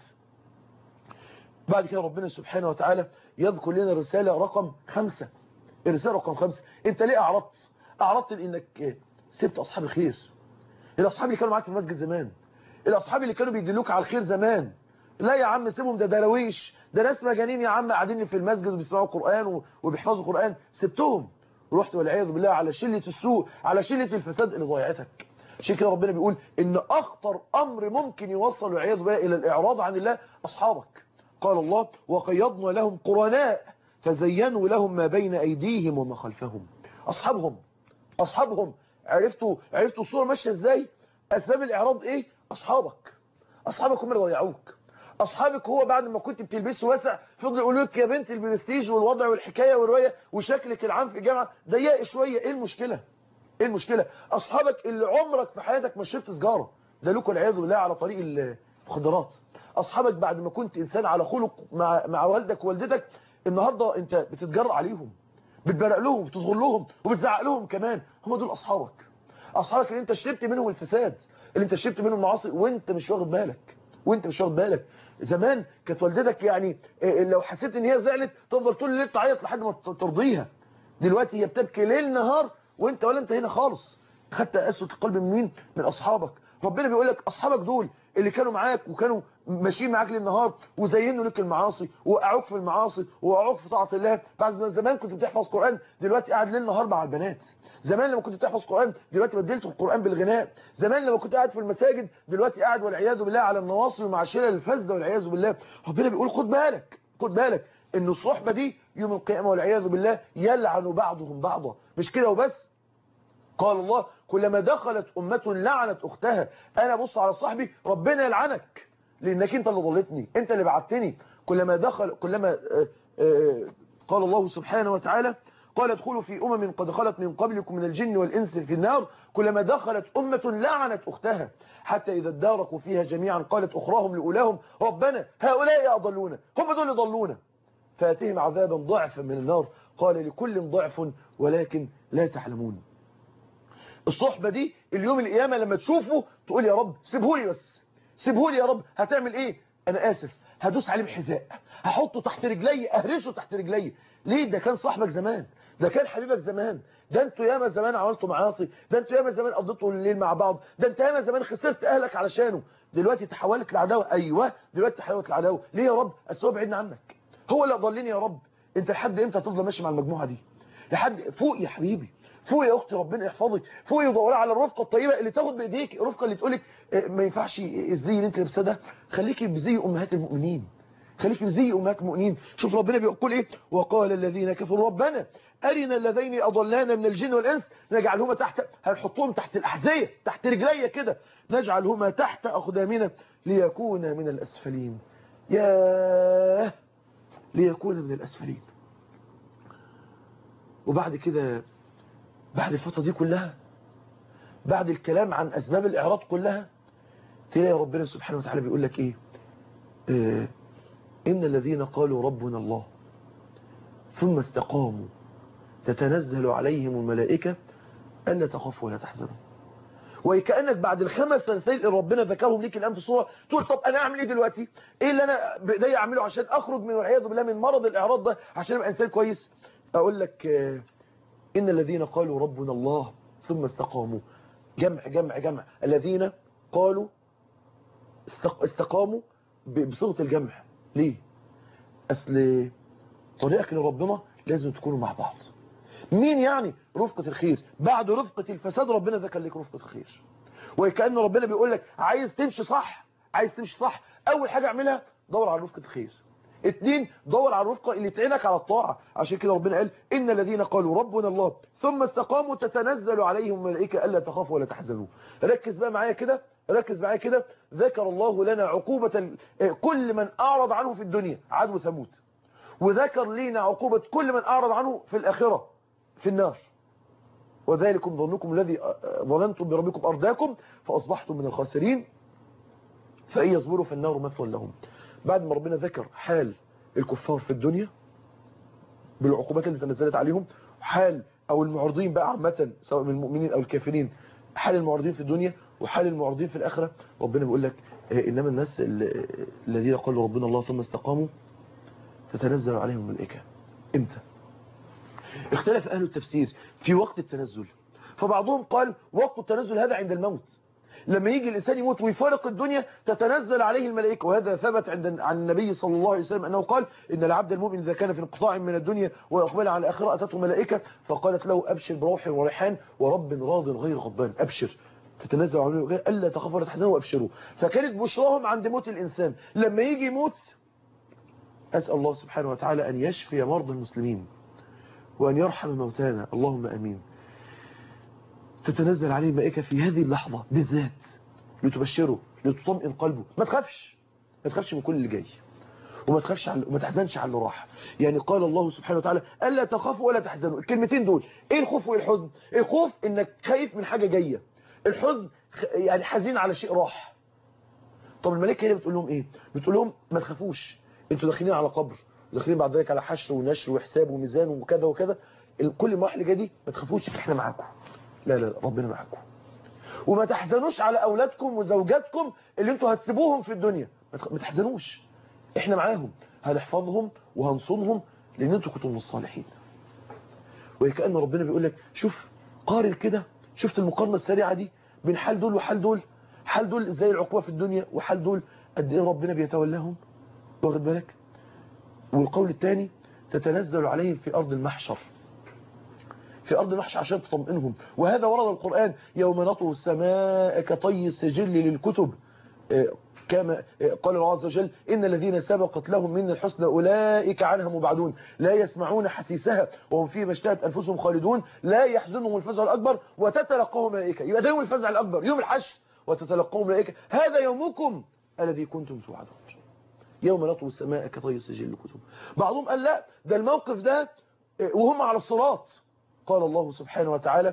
بعد كده ربنا سبحانه وتعالى يذكر لنا رسالة رقم خمسة الرسالة رقم خمسة انت ليه اعرضت اعرضت لانك سبت اصحاب الخير الاصحاب اللي كانوا معاك في المسجد زمان الاصحاب اللي كانوا بيدلوك على الخير زمان لا يا عم سيبهم ده درويش ده ناس مجانين يا عم قاعدين في المسجد وبيسمعوا قرآن وبيحفظوا قرآن سبتهم رحت والعياذ بالله على شلة السوء على شلة الفساد اللي ضيعتك عشان كده ربنا بيقول ان اخطر امر ممكن يوصل والعياذ بالله الى الاعراض عن الله اصحابك قال الله وقيضنا لهم قرناء فزينوا لهم ما بين أيديهم وما خلفهم أصحابهم أصحابهم عرفتوا عرفتوا الصورة ماشية إزاي أسباب الإعراض إيه أصحابك أصحابك هم اللي ضيعوك أصحابك هو بعد ما كنت بتلبسه واسع فضل يقولوا لك يا بنت البرستيج والوضع والحكاية والرواية وشكلك العام في الجامعة ضيق شوية إيه المشكلة إيه المشكلة أصحابك اللي عمرك في حياتك ما شربت سجارة ده لكم والعياذ بالله على طريق المخدرات أصحابك بعد ما كنت إنسان على خلق مع, مع والدك ووالدتك النهاردة أنت بتتجرأ عليهم بتبرق لهم بتصغر لهم وبتزعق لهم كمان هم دول أصحابك أصحابك اللي أنت شربت منهم الفساد اللي أنت شربت منهم المعاصي وأنت مش واخد بالك وأنت مش واخد بالك زمان كانت والدتك يعني لو حسيت ان هي زعلت تفضل طول الليل تعيط لحد ما ترضيها دلوقتي هي بتبكي ليل نهار وانت ولا انت هنا خالص خدت قسوه القلب من مين من اصحابك ربنا بيقول لك اصحابك دول اللي كانوا معاك وكانوا ماشيين معاك للنهار وزينوا لك المعاصي ووقعوك في المعاصي ووقعوك في طاعه الله بعد زمان كنت بتحفظ قران دلوقتي قاعد ليل نهار مع البنات زمان لما كنت بتحفظ قران دلوقتي بدلت القران بالغناء زمان لما كنت قاعد في المساجد دلوقتي قاعد والعياذ بالله على النواصي ومع الشلل الفاسده والعياذ بالله ربنا بيقول خد بالك خد بالك ان الصحبه دي يوم القيامه والعياذ بالله يلعن بعضهم بعضا مش كده وبس قال الله كلما دخلت أمة لعنت أختها أنا بص على صاحبي ربنا يلعنك لأنك أنت اللي ضلتني أنت اللي بعتني كلما دخل كلما آآ آآ قال الله سبحانه وتعالى قال ادخلوا في أمم قد خلت من قبلكم من الجن والإنس في النار كلما دخلت أمة لعنت أختها حتى إذا اداركوا فيها جميعا قالت أخراهم لأولاهم ربنا هؤلاء أضلونا هم دول ضلونا فأتهم عذابا ضعفا من النار قال لكل ضعف ولكن لا تعلمون الصحبة دي اليوم القيامة لما تشوفه تقول يا رب سيبهولي بس سيبهولي يا رب هتعمل ايه انا اسف هدوس عليه بحذاء هحطه تحت رجلي اهرسه تحت رجلي ليه ده كان صاحبك زمان ده كان حبيبك زمان ده انتوا ياما زمان عملتوا معاصي ده انتوا ياما زمان قضيتوا الليل مع بعض ده انت ياما زمان خسرت اهلك علشانه دلوقتي تحولت العداوه ايوه دلوقتي تحولت العداوه ليه يا رب اصل هو بعيدنا عنك هو اللي ضلني يا رب انت لحد امتى هتفضل ماشي مع المجموعه دي لحد فوق يا حبيبي فوق يا اختي ربنا يحفظك فوق ودوري على الرفقه الطيبه اللي تاخد بايديك الرفقه اللي تقول لك ما ينفعش الزي اللي انت لابساه ده خليكي بزي امهات المؤمنين خليكي بزي امهات المؤمنين شوف ربنا بيقول ايه وقال الذين كفروا ربنا ارنا الذين اضلانا من الجن والانس نجعلهما تحت هنحطهم تحت الاحذيه تحت رجليه كده نجعلهما تحت اقدامنا ليكونا من الاسفلين يا ليكون من الاسفلين وبعد كده بعد الفترة دي كلها بعد الكلام عن أسباب الإعراض كلها تلاقي ربنا سبحانه وتعالى بيقول لك إيه آه إن الذين قالوا ربنا الله ثم استقاموا تتنزل عليهم الملائكة ألا تخافوا ولا تحزنوا وكأنك بعد الخمس رسائل اللي ربنا ذكرهم ليك الآن في الصورة تقول طب أنا أعمل إيه دلوقتي إيه اللي أنا بإيدي أعمله عشان أخرج من والعياذ بالله من مرض الإعراض ده عشان أبقى إنسان كويس أقول لك آه إن الذين قالوا ربنا الله ثم استقاموا جمع جمع جمع الذين قالوا استقاموا بصيغه الجمع ليه أصل طريقك لربنا لازم تكونوا مع بعض مين يعني رفقة الخير بعد رفقة الفساد ربنا ذكر لك رفقة الخير وكأن ربنا بيقول لك عايز تمشي صح عايز تمشي صح أول حاجة اعملها دور على رفقة الخير اتنين دور على الرفقة اللي تعينك على الطاعة عشان كده ربنا قال إن الذين قالوا ربنا الله ثم استقاموا تتنزل عليهم الملائكة ألا تخافوا ولا تحزنوا ركز بقى معايا كده ركز معايا كده ذكر الله لنا عقوبة كل من أعرض عنه في الدنيا عدو ثمود وذكر لنا عقوبة كل من أعرض عنه في الآخرة في النار وذلكم ظنكم الذي ظننتم بربكم أرداكم فأصبحتم من الخاسرين فإن يصبروا فالنار مثوى لهم بعد ما ربنا ذكر حال الكفار في الدنيا بالعقوبات اللي تنزلت عليهم حال او المعرضين بقى عامه سواء من المؤمنين او الكافرين حال المعرضين في الدنيا وحال المعرضين في الاخره ربنا بيقول لك انما الناس الذين قالوا ربنا الله ثم استقاموا تتنزل عليهم الملائكه امتى اختلف اهل التفسير في وقت التنزل فبعضهم قال وقت التنزل هذا عند الموت لما يجي الإنسان يموت ويفارق الدنيا تتنزل عليه الملائكة وهذا ثبت عند عن النبي صلى الله عليه وسلم أنه قال إن العبد المؤمن إذا كان في انقطاع من الدنيا ويقبل على الآخرة أتته ملائكة فقالت له أبشر بروح وريحان ورب راض غير غضبان أبشر تتنزل عليه الملائكة ألا تخافوا ولا تحزنوا وأبشروا فكانت بشراهم عند موت الإنسان لما يجي يموت أسأل الله سبحانه وتعالى أن يشفي مرضى المسلمين وأن يرحم موتانا اللهم أمين تتنزل عليه الملائكة في هذه اللحظة بالذات لتبشره لتطمئن قلبه ما تخافش ما تخافش من كل اللي جاي وما تخافش على وما تحزنش على اللي راح يعني قال الله سبحانه وتعالى الا تخافوا ولا تحزنوا الكلمتين دول ايه الخوف وايه الحزن الخوف انك خايف من حاجه جايه الحزن يعني حزين على شيء راح طب الملائكه هنا بتقول لهم ايه بتقول لهم ما تخافوش انتوا داخلين على قبر داخلين بعد ذلك على حشر ونشر وحساب وميزان وكذا وكذا كل المراحل اللي دي ما تخافوش احنا معاكم لا لا ربنا معاكم وما تحزنوش على اولادكم وزوجاتكم اللي انتوا هتسيبوهم في الدنيا ما تحزنوش احنا معاهم هنحفظهم وهنصونهم لان انتوا كنتم من الصالحين وكأن ربنا بيقول لك شوف قارن كده شفت المقارنة السريعة دي بين حال دول وحال دول حال دول ازاي العقوبة في الدنيا وحال دول قد ايه ربنا بيتولاهم واخد بالك والقول الثاني تتنزل عليهم في أرض المحشر في أرض المحشر عشان تطمئنهم وهذا ورد القرآن يوم نطوي السماء كطي السجل للكتب كما قال الله عز وجل إن الذين سبقت لهم من الحسنى أولئك عنها مبعدون لا يسمعون حسيسها وهم فيه ما اشتهت أنفسهم خالدون لا يحزنهم الفزع الأكبر وتتلقاهم ملائكة يبقى ده يوم الفزع الأكبر يوم الحشر وتتلقاهم ملائكة هذا يومكم الذي كنتم توعدون يوم نطوي السماء كطي السجل للكتب بعضهم قال لا ده الموقف ده وهم على الصراط قال الله سبحانه وتعالى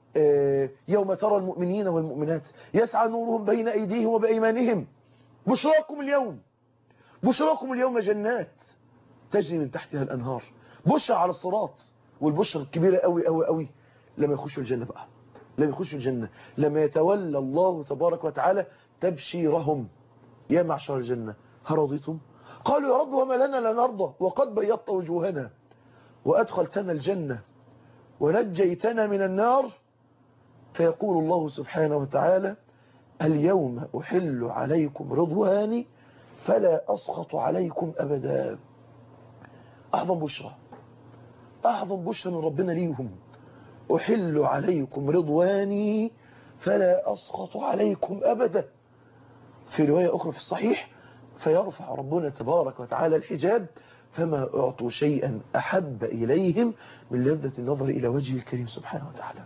يوم ترى المؤمنين والمؤمنات يسعى نورهم بين أيديهم وبأيمانهم بشراكم اليوم بشراكم اليوم جنات تجري من تحتها الأنهار بشرى على الصراط والبشرى الكبيرة قوي قوي قوي لما يخشوا الجنة بقى لما يخشوا الجنة لما يتولى الله تبارك وتعالى تبشيرهم يا معشر الجنة هرضيتم قالوا يا رب وما لنا لا نرضى وقد بيضت وجوهنا وأدخلتنا الجنة ونجيتنا من النار فيقول الله سبحانه وتعالى اليوم أحل عليكم رضواني فلا أسخط عليكم أبدا أعظم بشرى أعظم بشرى من ربنا ليهم أحل عليكم رضواني فلا أسخط عليكم أبدا في رواية أخرى في الصحيح فيرفع ربنا تبارك وتعالى الحجاب فما أعطوا شيئا أحب إليهم من لذة النظر إلى وجه الكريم سبحانه وتعالى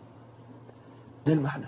ده المعنى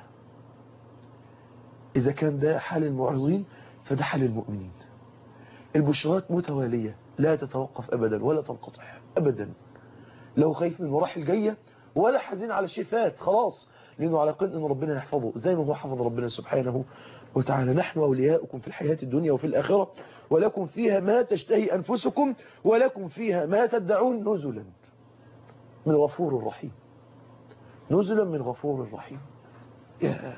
إذا كان ده حال المعرضين فده حال المؤمنين البشرات متوالية لا تتوقف أبدا ولا تنقطع أبدا لو خايف من المراحل جاية ولا حزين على شيء فات خلاص لأنه على قد أن ربنا يحفظه زي ما هو حفظ ربنا سبحانه وتعالى نحن أولياؤكم في الحياة الدنيا وفي الآخرة ولكم فيها ما تشتهي أنفسكم ولكم فيها ما تدعون نزلا من غفور رحيم نزلا من غفور رحيم يا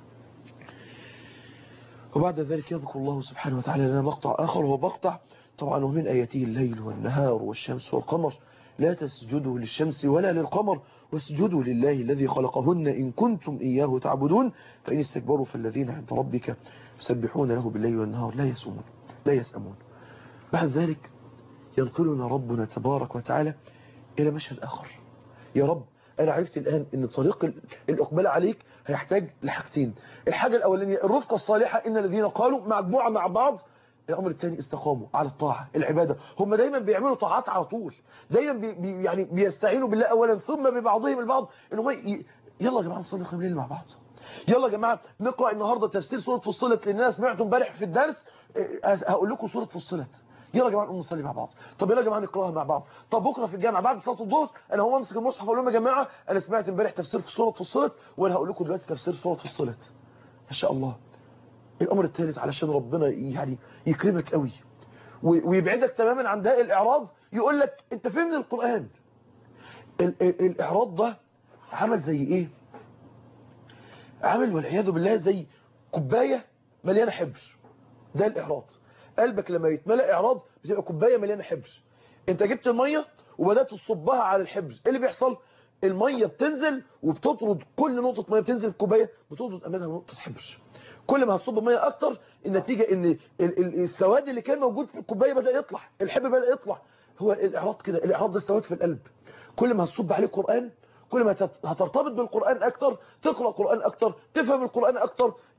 وبعد ذلك يذكر الله سبحانه وتعالى لنا مقطع آخر وهو مقطع طبعا ومن آياته الليل والنهار والشمس والقمر لا تسجدوا للشمس ولا للقمر واسجدوا لله الذي خلقهن إن كنتم إياه تعبدون فإن استكبروا فالذين عند ربك يسبحون له بالليل والنهار لا يسومون لا يسأمون بعد ذلك ينقلنا ربنا تبارك وتعالى إلى مشهد آخر يا رب أنا عرفت الآن أن طريق الإقبال عليك هيحتاج لحاجتين الحاجة الأولانية الرفقة الصالحة إن الذين قالوا مجموعة مع بعض الأمر الثاني استقاموا على الطاعة العبادة هم دايما بيعملوا طاعات على طول دايما بي بي يعني بيستعينوا بالله أولا ثم ببعضهم البعض إن هم ي... يلا يا جماعة نصلي قيام الليل مع بعض يلا يا جماعة نقرأ النهاردة تفسير سورة فصلت لأن أنا سمعته امبارح في الدرس هقول لكم سورة فصلت يلا يا جماعه نقوم نصلي مع بعض طب يلا يا جماعه نقراها مع بعض طب بكره في الجامعه بعد صلاه الظهر انا هو امسك المصحف اقول لهم يا جماعه انا سمعت امبارح تفسير في سوره فصلت وانا هقول لكم دلوقتي تفسير سوره فصلت ما شاء الله الامر الثالث علشان ربنا يعني يكرمك قوي ويبعدك تماما عن داء الاعراض يقول لك انت فين من القران ال ال الاعراض ده عمل زي ايه عمل والعياذ بالله زي كوبايه مليانه حبر ده الاعراض قلبك لما يتملأ اعراض بتبقى كوبايه مليانه حبر انت جبت الميه وبدات تصبها على الحبر ايه اللي بيحصل الميه بتنزل وبتطرد كل نقطه ميه بتنزل في الكوبايه بتطرد امامها نقطه حبر كل ما هتصب ميه اكتر النتيجه ان السواد اللي كان موجود في الكوبايه بدا يطلع الحبر بدا يطلع هو الاعراض كده الاعراض ده السواد في القلب كل ما هتصب عليه قران كل ما هترتبط بالقران اكتر تقرا قران اكتر تفهم القران اكتر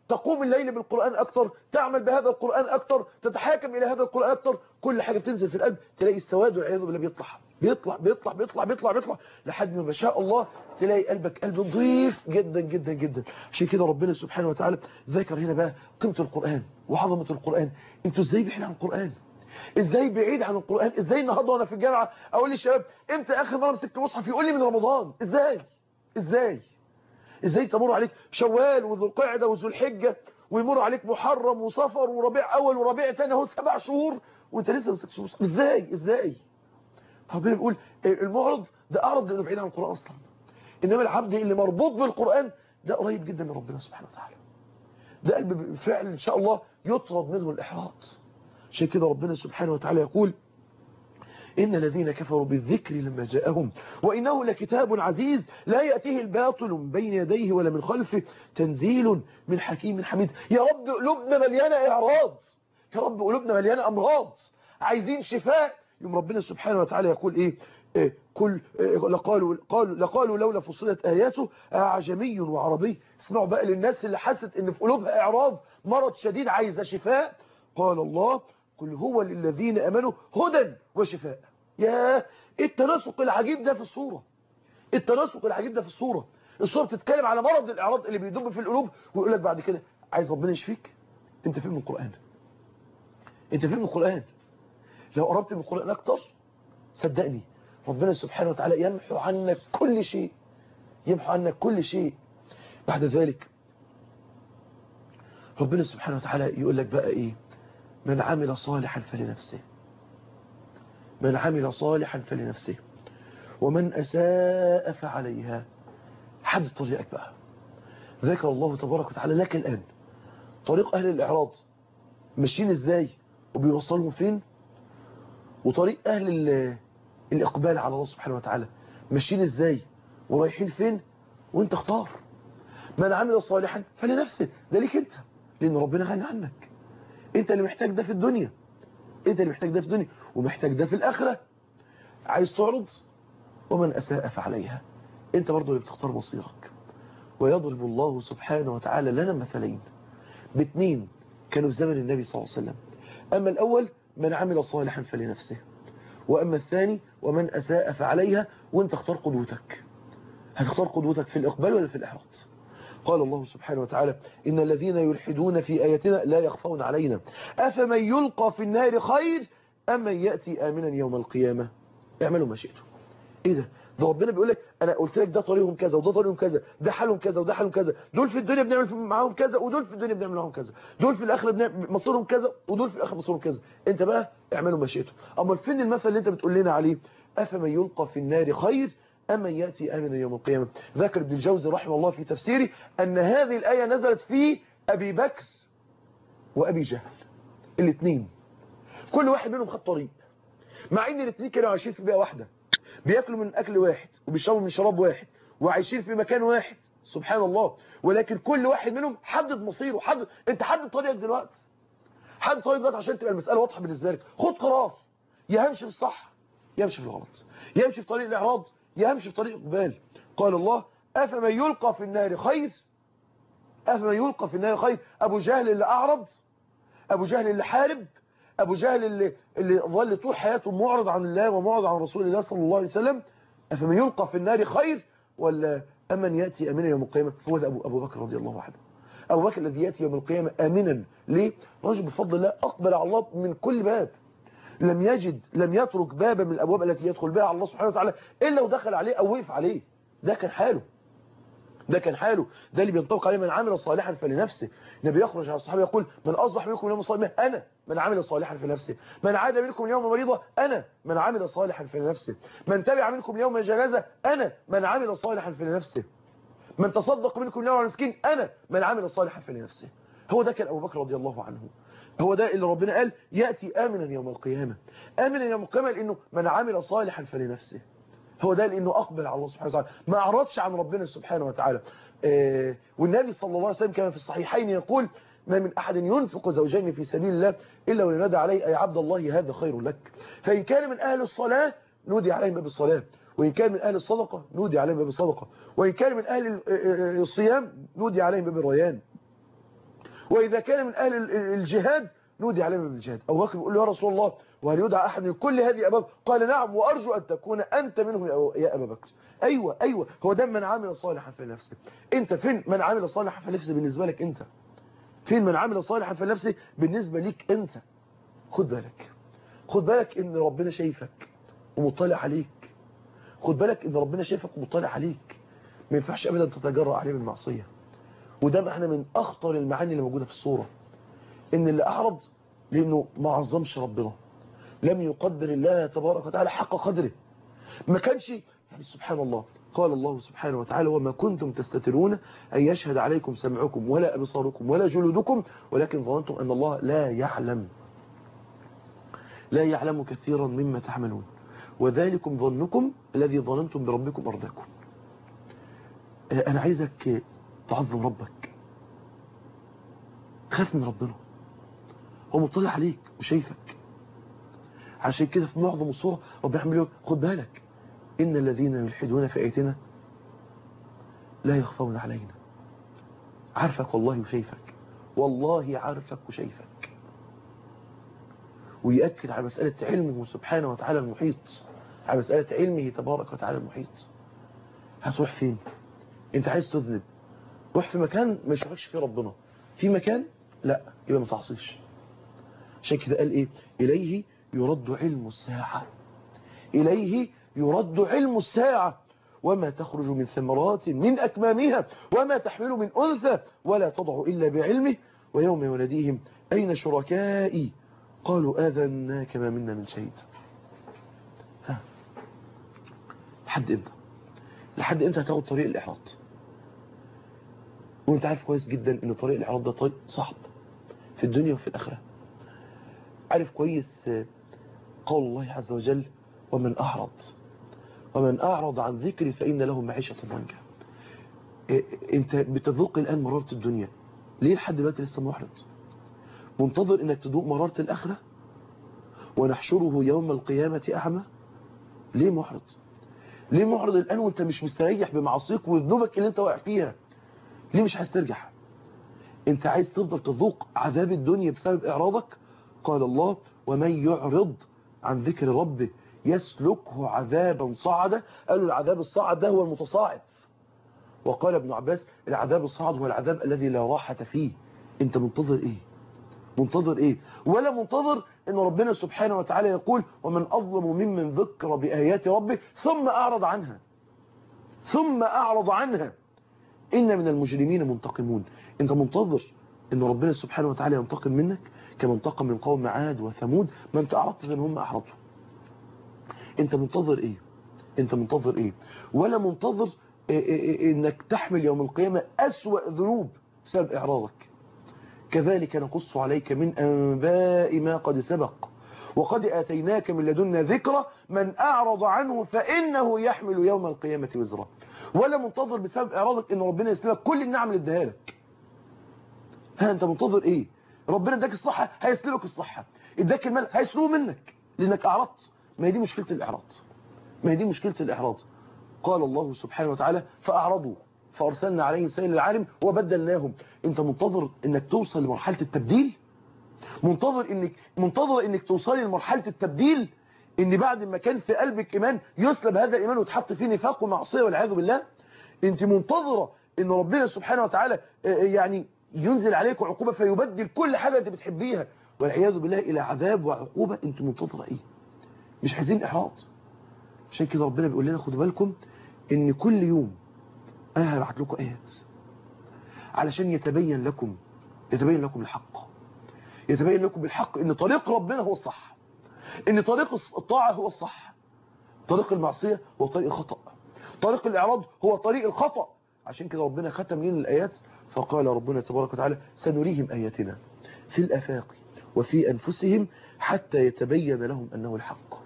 تقوم الليل بالقرآن أكتر تعمل بهذا القرآن أكتر تتحاكم إلى هذا القرآن أكتر كل حاجة بتنزل في القلب تلاقي السواد والعياذ بالله بيطلع بيطلع بيطلع بيطلع بيطلع بيطلع لحد ما شاء الله تلاقي قلبك قلب نظيف جدا جدا جدا عشان كده ربنا سبحانه وتعالى ذكر هنا بقى قيمة القرآن وعظمة القرآن انتوا ازاي بعيد عن القرآن ازاي بعيد عن القرآن ازاي النهارده وانا في الجامعة اقول للشباب امتى اخر مرة مسكت مصحف يقول لي من رمضان ازاي ازاي ازاي تمر عليك شوال وذو القعدة وذو الحجة ويمر عليك محرم وصفر وربيع اول وربيع ثاني اهو سبع شهور وانت لسه ما مسكتش مصحف ازاي ازاي ربنا بيقول المعرض ده اعرض لانه بعيد عن القرآن اصلا انما العبد اللي مربوط بالقرآن ده قريب جدا من ربنا سبحانه وتعالى ده قلب بالفعل ان شاء الله يطرد منه الاحراط عشان كده ربنا سبحانه وتعالى يقول إن الذين كفروا بالذكر لما جاءهم وإنه لكتاب عزيز لا يأتيه الباطل من بين يديه ولا من خلفه تنزيل من حكيم حميد يا رب قلوبنا مليانة إعراض يا رب قلوبنا مليانة أمراض عايزين شفاء يوم ربنا سبحانه وتعالى يقول إيه, إيه كل إيه لقالوا, قالوا لقالوا لولا فصلت آياته أعجمي وعربي اسمعوا بقى للناس اللي حست إن في قلوبها إعراض مرض شديد عايزة شفاء قال الله قل هو للذين أمنوا هدى وشفاء يا التناسق العجيب ده في الصورة التناسق العجيب ده في الصورة الصورة بتتكلم على مرض الإعراض اللي بيدب في القلوب ويقول لك بعد كده عايز ربنا يشفيك انت فين من القرآن انت فين من القرآن لو قربت من القرآن أكتر صدقني ربنا سبحانه وتعالى يمحو عنك كل شيء يمحو عنك كل شيء بعد ذلك ربنا سبحانه وتعالى يقول لك بقى ايه من عمل صالحا فلنفسه من عمل صالحا فلنفسه ومن أساء فعليها حد طريقك بقى ذكر الله تبارك وتعالى لك الآن طريق أهل الإعراض ماشيين إزاي وبيوصلهم فين وطريق أهل الإقبال على الله سبحانه وتعالى ماشيين إزاي ورايحين فين وانت اختار من عمل صالحا فلنفسه ده ليك انت لأن ربنا غني عنك انت اللي محتاج ده في الدنيا انت اللي محتاج ده في الدنيا ومحتاج ده في الآخرة عايز تعرض ومن أساء فعليها انت برضو اللي بتختار مصيرك ويضرب الله سبحانه وتعالى لنا مثلين باثنين كانوا في زمن النبي صلى الله عليه وسلم أما الأول من عمل صالحا فلنفسه وأما الثاني ومن أساء فعليها وانت اختار قدوتك هتختار قدوتك في الإقبال ولا في الإحراط قال الله سبحانه وتعالى إن الذين يلحدون في آياتنا لا يخفون علينا أفمن يلقى في النار خير أم من يأتي آمنا يوم القيامة اعملوا ما شئتم إيه ده ده ربنا بيقول لك أنا قلت لك ده طريقهم كذا وده طريقهم كذا ده حالهم كذا وده حالهم كذا دول في الدنيا بنعمل معاهم كذا ودول في الدنيا بنعمل معاهم كذا دول في الآخرة بنعمل مصيرهم كذا ودول في الآخرة مصيرهم كذا أنت بقى اعملوا ما شئتم أما فين المثل اللي أنت بتقول لنا عليه أفمن يلقى في النار خير أم من يأتي آمنا يوم القيامة ذكر ابن الجوزي رحمه الله في تفسيره أن هذه الآية نزلت في أبي بكر وأبي جهل الاثنين كل واحد منهم خد طريق مع ان الاثنين كانوا عايشين في بيئة واحدة بياكلوا من أكل واحد وبيشربوا من شراب واحد وعايشين في مكان واحد سبحان الله ولكن كل واحد منهم حدد مصيره حدد انت حدد طريقك دلوقتي حدد طريقك دلوقتي عشان تبقى المسألة واضحة بالنسبة لك خد قرار يا همشي في الصح يا همشي في الغلط يا همشي في طريق الإعراض يمشي في طريق إقبال قال الله أفمن يلقى في النار خير أفمن يلقى في النار خير أبو جهل اللي أعرض أبو جهل اللي حارب أبو جهل اللي, اللي ظل طول حياته معرض عن الله ومعرض عن رسول الله صلى الله عليه وسلم أفمن يلقى في النار خير ولا أمن يأتي أمنا يوم القيامة هو ده أبو, أبو بكر رضي الله عنه أبو بكر الذي يأتي يوم القيامة آمنا ليه؟ رجل بفضل الله أقبل على الله من كل باب لم يجد لم يترك بابا من الأبواب التي يدخل بها على الله سبحانه وتعالى إلا ودخل عليه أو وقف عليه ده كان حاله ده كان حاله ده اللي بينطبق عليه من عمل صالحا فلنفسه النبي يخرج على الصحابه يقول من أصبح منكم اليوم صائما أنا من عمل صالحا فلنفسه من عاد منكم اليوم مريضا أنا من عمل صالحا فلنفسه من تبع منكم اليوم جنازة أنا من عمل صالحا فلنفسه من تصدق منكم اليوم على مسكين أنا من عمل صالحا فلنفسه هو ده كان أبو بكر رضي الله عنه هو ده اللي ربنا قال يأتي آمنا يوم القيامة آمنا يوم القيامة لأنه من عمل صالحا فلنفسه هو ده لأنه أقبل على الله سبحانه وتعالى ما أعرضش عن ربنا سبحانه وتعالى آه والنبي صلى الله عليه وسلم كما في الصحيحين يقول ما من أحد ينفق زوجين في سبيل الله إلا وينادى عليه أي عبد الله هذا خير لك فإن كان من أهل الصلاة نودي عليهم باب الصلاة وإن كان من أهل الصدقة نودي عليهم باب الصدقة وإن كان من أهل الصيام نودي عليهم باب الريان وإذا كان من أهل ال- ال- الجهاد نودي عليهم بالجهاد أبو بكر بيقول له يا رسول الله وهل يدعى أحد من كل هذه أباب قال نعم وأرجو أن تكون أنت منهم يا أبو- يا أبا بكر أيوة أيوة هو ده من عمل صالحا في نفسه أنت فين من عمل صالحا في نفسه بالنسبة لك أنت فين من عمل صالحا في نفسه بالنسبة ليك أنت خد بالك خد بالك ان ربنا شايفك ومطلع عليك خد بالك ان ربنا شايفك ومطلع عليك ما ينفعش ابدا تتجرأ عليه بالمعصية وده معنى من اخطر المعاني اللي موجودة في الصورة ان اللي اعرض لانه ما عظمش ربنا لم يقدر الله تبارك وتعالى حق قدره ما كانش يعني سبحان الله قال الله سبحانه وتعالى وما كنتم تستترون أن يشهد عليكم سمعكم ولا أبصاركم ولا جلودكم ولكن ظننتم أن الله لا يعلم لا يعلم كثيرا مما تعملون وذلكم ظنكم الذي ظننتم بربكم أرضاكم أنا عايزك تعظم ربك خاف من ربنا هو مطلع عليك وشايفك عشان كده في معظم الصورة ربنا يعمل لك خد بالك إن الذين يلحدون في آياتنا لا يخفون علينا عارفك والله وشايفك والله عارفك وشايفك ويأكد على مسألة علمه سبحانه وتعالى المحيط على مسألة علمه تبارك وتعالى المحيط هتروح فين انت عايز تذنب روح في مكان ما يشوفكش فيه ربنا في مكان لا يبقى ما تعصيش عشان كده قال ايه اليه يرد علم الساعة اليه يرد علم الساعة وما تخرج من ثمرات من أكمامها وما تحمل من أنثى ولا تضع إلا بعلمه ويوم يناديهم أين شركائي قالوا آذناك ما منا من شيء ها لحد امتى لحد امتى هتاخد طريق الإحراط وانت عارف كويس جدا ان طريق الإحراط ده طريق صعب في الدنيا وفي الآخرة عارف كويس قول الله عز وجل ومن أعرض ومن أعرض عن ذكري فإن له معيشة ضنكا انت بتذوق الآن مرارة الدنيا ليه لحد دلوقتي لسه محرط منتظر انك تذوق مرارة الآخرة ونحشره يوم القيامة أعمى ليه محرط ليه معرض الآن وانت مش مستريح بمعاصيك وذنوبك اللي انت واقع فيها ليه مش عايز ترجع انت عايز تفضل تذوق عذاب الدنيا بسبب إعراضك قال الله ومن يعرض عن ذكر ربه يسلكه عذابا صعدا قالوا العذاب الصعد ده هو المتصاعد وقال ابن عباس العذاب الصعد هو العذاب الذي لا راحة فيه انت منتظر ايه منتظر ايه ولا منتظر ان ربنا سبحانه وتعالى يقول ومن اظلم ممن ذكر بآيات ربه ثم اعرض عنها ثم اعرض عنها ان من المجرمين منتقمون انت منتظر ان ربنا سبحانه وتعالى ينتقم منك كما انتقم من قوم عاد وثمود ما انت اعرضت زي ما هم اعرضوا انت منتظر ايه انت منتظر ايه ولا منتظر إيه إيه إيه انك تحمل يوم القيامة اسوأ ذنوب بسبب اعراضك كذلك نقص عليك من انباء ما قد سبق وقد اتيناك من لدنا ذكرى من اعرض عنه فانه يحمل يوم القيامة وزرا ولا منتظر بسبب اعراضك ان ربنا يسلمك كل النعم اللي اداها لك ها انت منتظر ايه ربنا اداك الصحة هيسلبك الصحة اداك المال هيسلبه منك لانك اعرضت ما هي دي مشكلة الإعراض ما هي دي مشكلة الإعراض قال الله سبحانه وتعالى فأعرضوا فأرسلنا عليهم سيل العالم وبدلناهم انت منتظر انك توصل لمرحلة التبديل منتظر انك منتظر انك توصلي لمرحلة التبديل ان بعد ما كان في قلبك ايمان يسلب هذا الايمان وتحط فيه نفاق ومعصية والعياذ بالله انت منتظرة ان ربنا سبحانه وتعالى يعني ينزل عليك عقوبة فيبدل كل حاجة انت بتحبيها والعياذ بالله الى عذاب وعقوبة انت منتظرة ايه مش عايزين احراض عشان كده ربنا بيقول لنا خدوا بالكم ان كل يوم انا هبعت لكم ايات علشان يتبين لكم يتبين لكم الحق يتبين لكم بالحق ان طريق ربنا هو الصح ان طريق الطاعة هو الصح طريق المعصية هو طريق الخطأ طريق الاعراض هو طريق الخطأ عشان كده ربنا ختم لنا الايات فقال ربنا تبارك وتعالى سنريهم اياتنا في الافاق وفي انفسهم حتى يتبين لهم انه الحق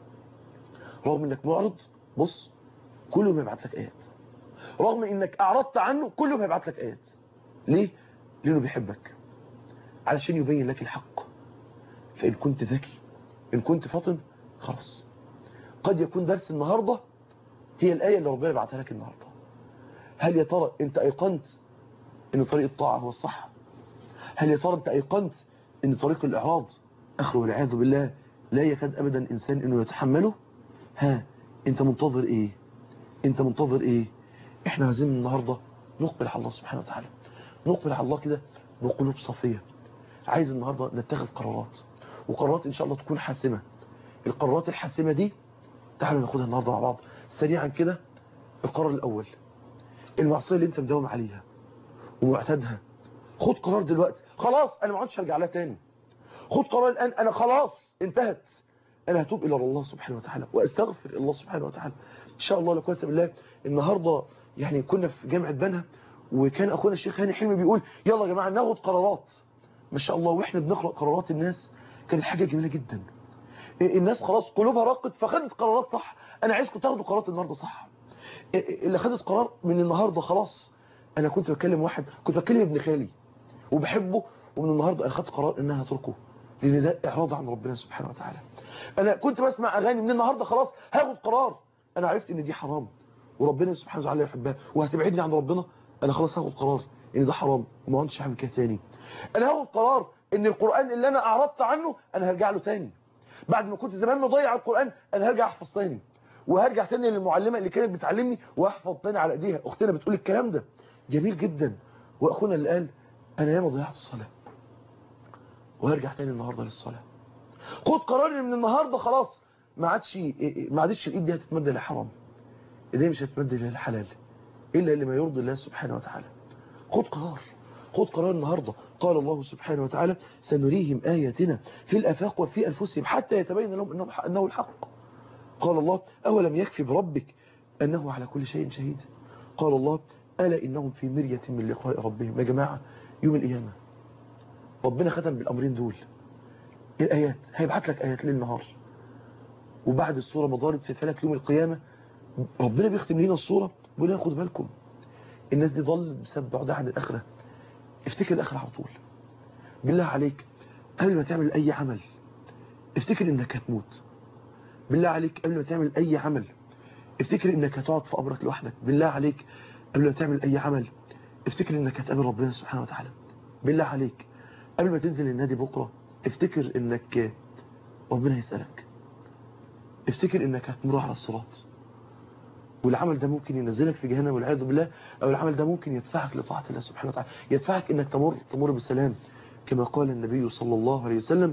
رغم انك معرض بص كل يوم هيبعت لك ايات رغم انك اعرضت عنه كل يوم هيبعت لك ايات ليه لانه بيحبك علشان يبين لك الحق فان كنت ذكي ان كنت فطن خلاص قد يكون درس النهاردة هي الآية اللي ربنا بعتها لك النهاردة هل يا ترى انت ايقنت ان طريق الطاعة هو الصح هل يا ترى انت ايقنت ان طريق الاعراض اخره والعياذ بالله لا يكاد ابدا انسان انه يتحمله ها انت منتظر ايه انت منتظر ايه احنا عايزين النهارده نقبل على الله سبحانه وتعالى نقبل على الله كده بقلوب صافيه عايز النهارده نتخذ قرارات وقرارات ان شاء الله تكون حاسمه القرارات الحاسمه دي تعالوا ناخدها النهارده مع بعض سريعا كده القرار الاول المعصيه اللي انت مداوم عليها ومعتادها خد قرار دلوقتي خلاص انا ما عادش ارجع لها تاني خد قرار الان انا خلاص انتهت انا هتوب الى الله سبحانه وتعالى واستغفر الله سبحانه وتعالى ان شاء الله لكويس بالله النهارده يعني كنا في جامعه بنها وكان اخونا الشيخ هاني حلمي بيقول يلا يا جماعه ناخد قرارات ما شاء الله واحنا بنقرا قرارات الناس كانت حاجه جميله جدا الناس خلاص قلوبها رقت فخدت قرارات صح انا عايزكم تاخدوا قرارات النهارده صح اللي خدت قرار من النهارده خلاص انا كنت بكلم واحد كنت بكلم ابن خالي وبحبه ومن النهارده انا خدت قرار ان انا هتركه لان ده اعراض عن ربنا سبحانه وتعالى انا كنت بسمع اغاني من النهارده خلاص هاخد قرار انا عرفت ان دي حرام وربنا سبحانه وتعالى يحبها وهتبعدني عن ربنا انا خلاص هاخد قرار ان ده حرام وما عدتش هعمل كده تاني انا هاخد قرار ان القران اللي انا اعرضت عنه انا هرجع له تاني بعد ما كنت زمان مضيع القران انا هرجع احفظ تاني وهرجع تاني للمعلمه اللي كانت بتعلمني واحفظ تاني على ايديها اختنا بتقول الكلام ده جميل جدا واخونا اللي قال انا ياما ضيعت الصلاه وهرجع تاني النهارده للصلاه خد قرار ان من النهارده خلاص ما عادش ما عادتش الايد دي هتتمد للحرام ايديها مش هتتمد للحلال الا اللي ما يرضي الله سبحانه وتعالى خد قرار خد قرار النهارده قال الله سبحانه وتعالى سنريهم اياتنا في الافاق وفي انفسهم حتى يتبين لهم انه انه الحق قال الله اولم يكفي بربك انه على كل شيء شهيد قال الله الا انهم في مريه من لقاء ربهم يا جماعه يوم القيامه ربنا ختم بالامرين دول الآيات هيبعت لك آيات ليل نهار وبعد الصورة ما ضارت في فلك يوم القيامة ربنا بيختم لنا الصورة بيقول لنا خد بالكم الناس دي ضلت بسبب بعدها عن الآخرة افتكر الآخرة على طول بالله عليك قبل ما تعمل أي عمل افتكر إنك هتموت بالله عليك قبل ما تعمل أي عمل افتكر إنك هتقعد في قبرك لوحدك بالله عليك قبل ما تعمل أي عمل افتكر إنك هتقابل ربنا سبحانه وتعالى بالله عليك قبل ما تنزل النادي بكرة افتكر انك ربنا يسألك افتكر انك هتمر على الصراط والعمل ده ممكن ينزلك في جهنم والعياذ بالله او العمل ده ممكن يدفعك لطاعة الله سبحانه وتعالى يدفعك انك تمر تمر بسلام كما قال النبي صلى الله عليه وسلم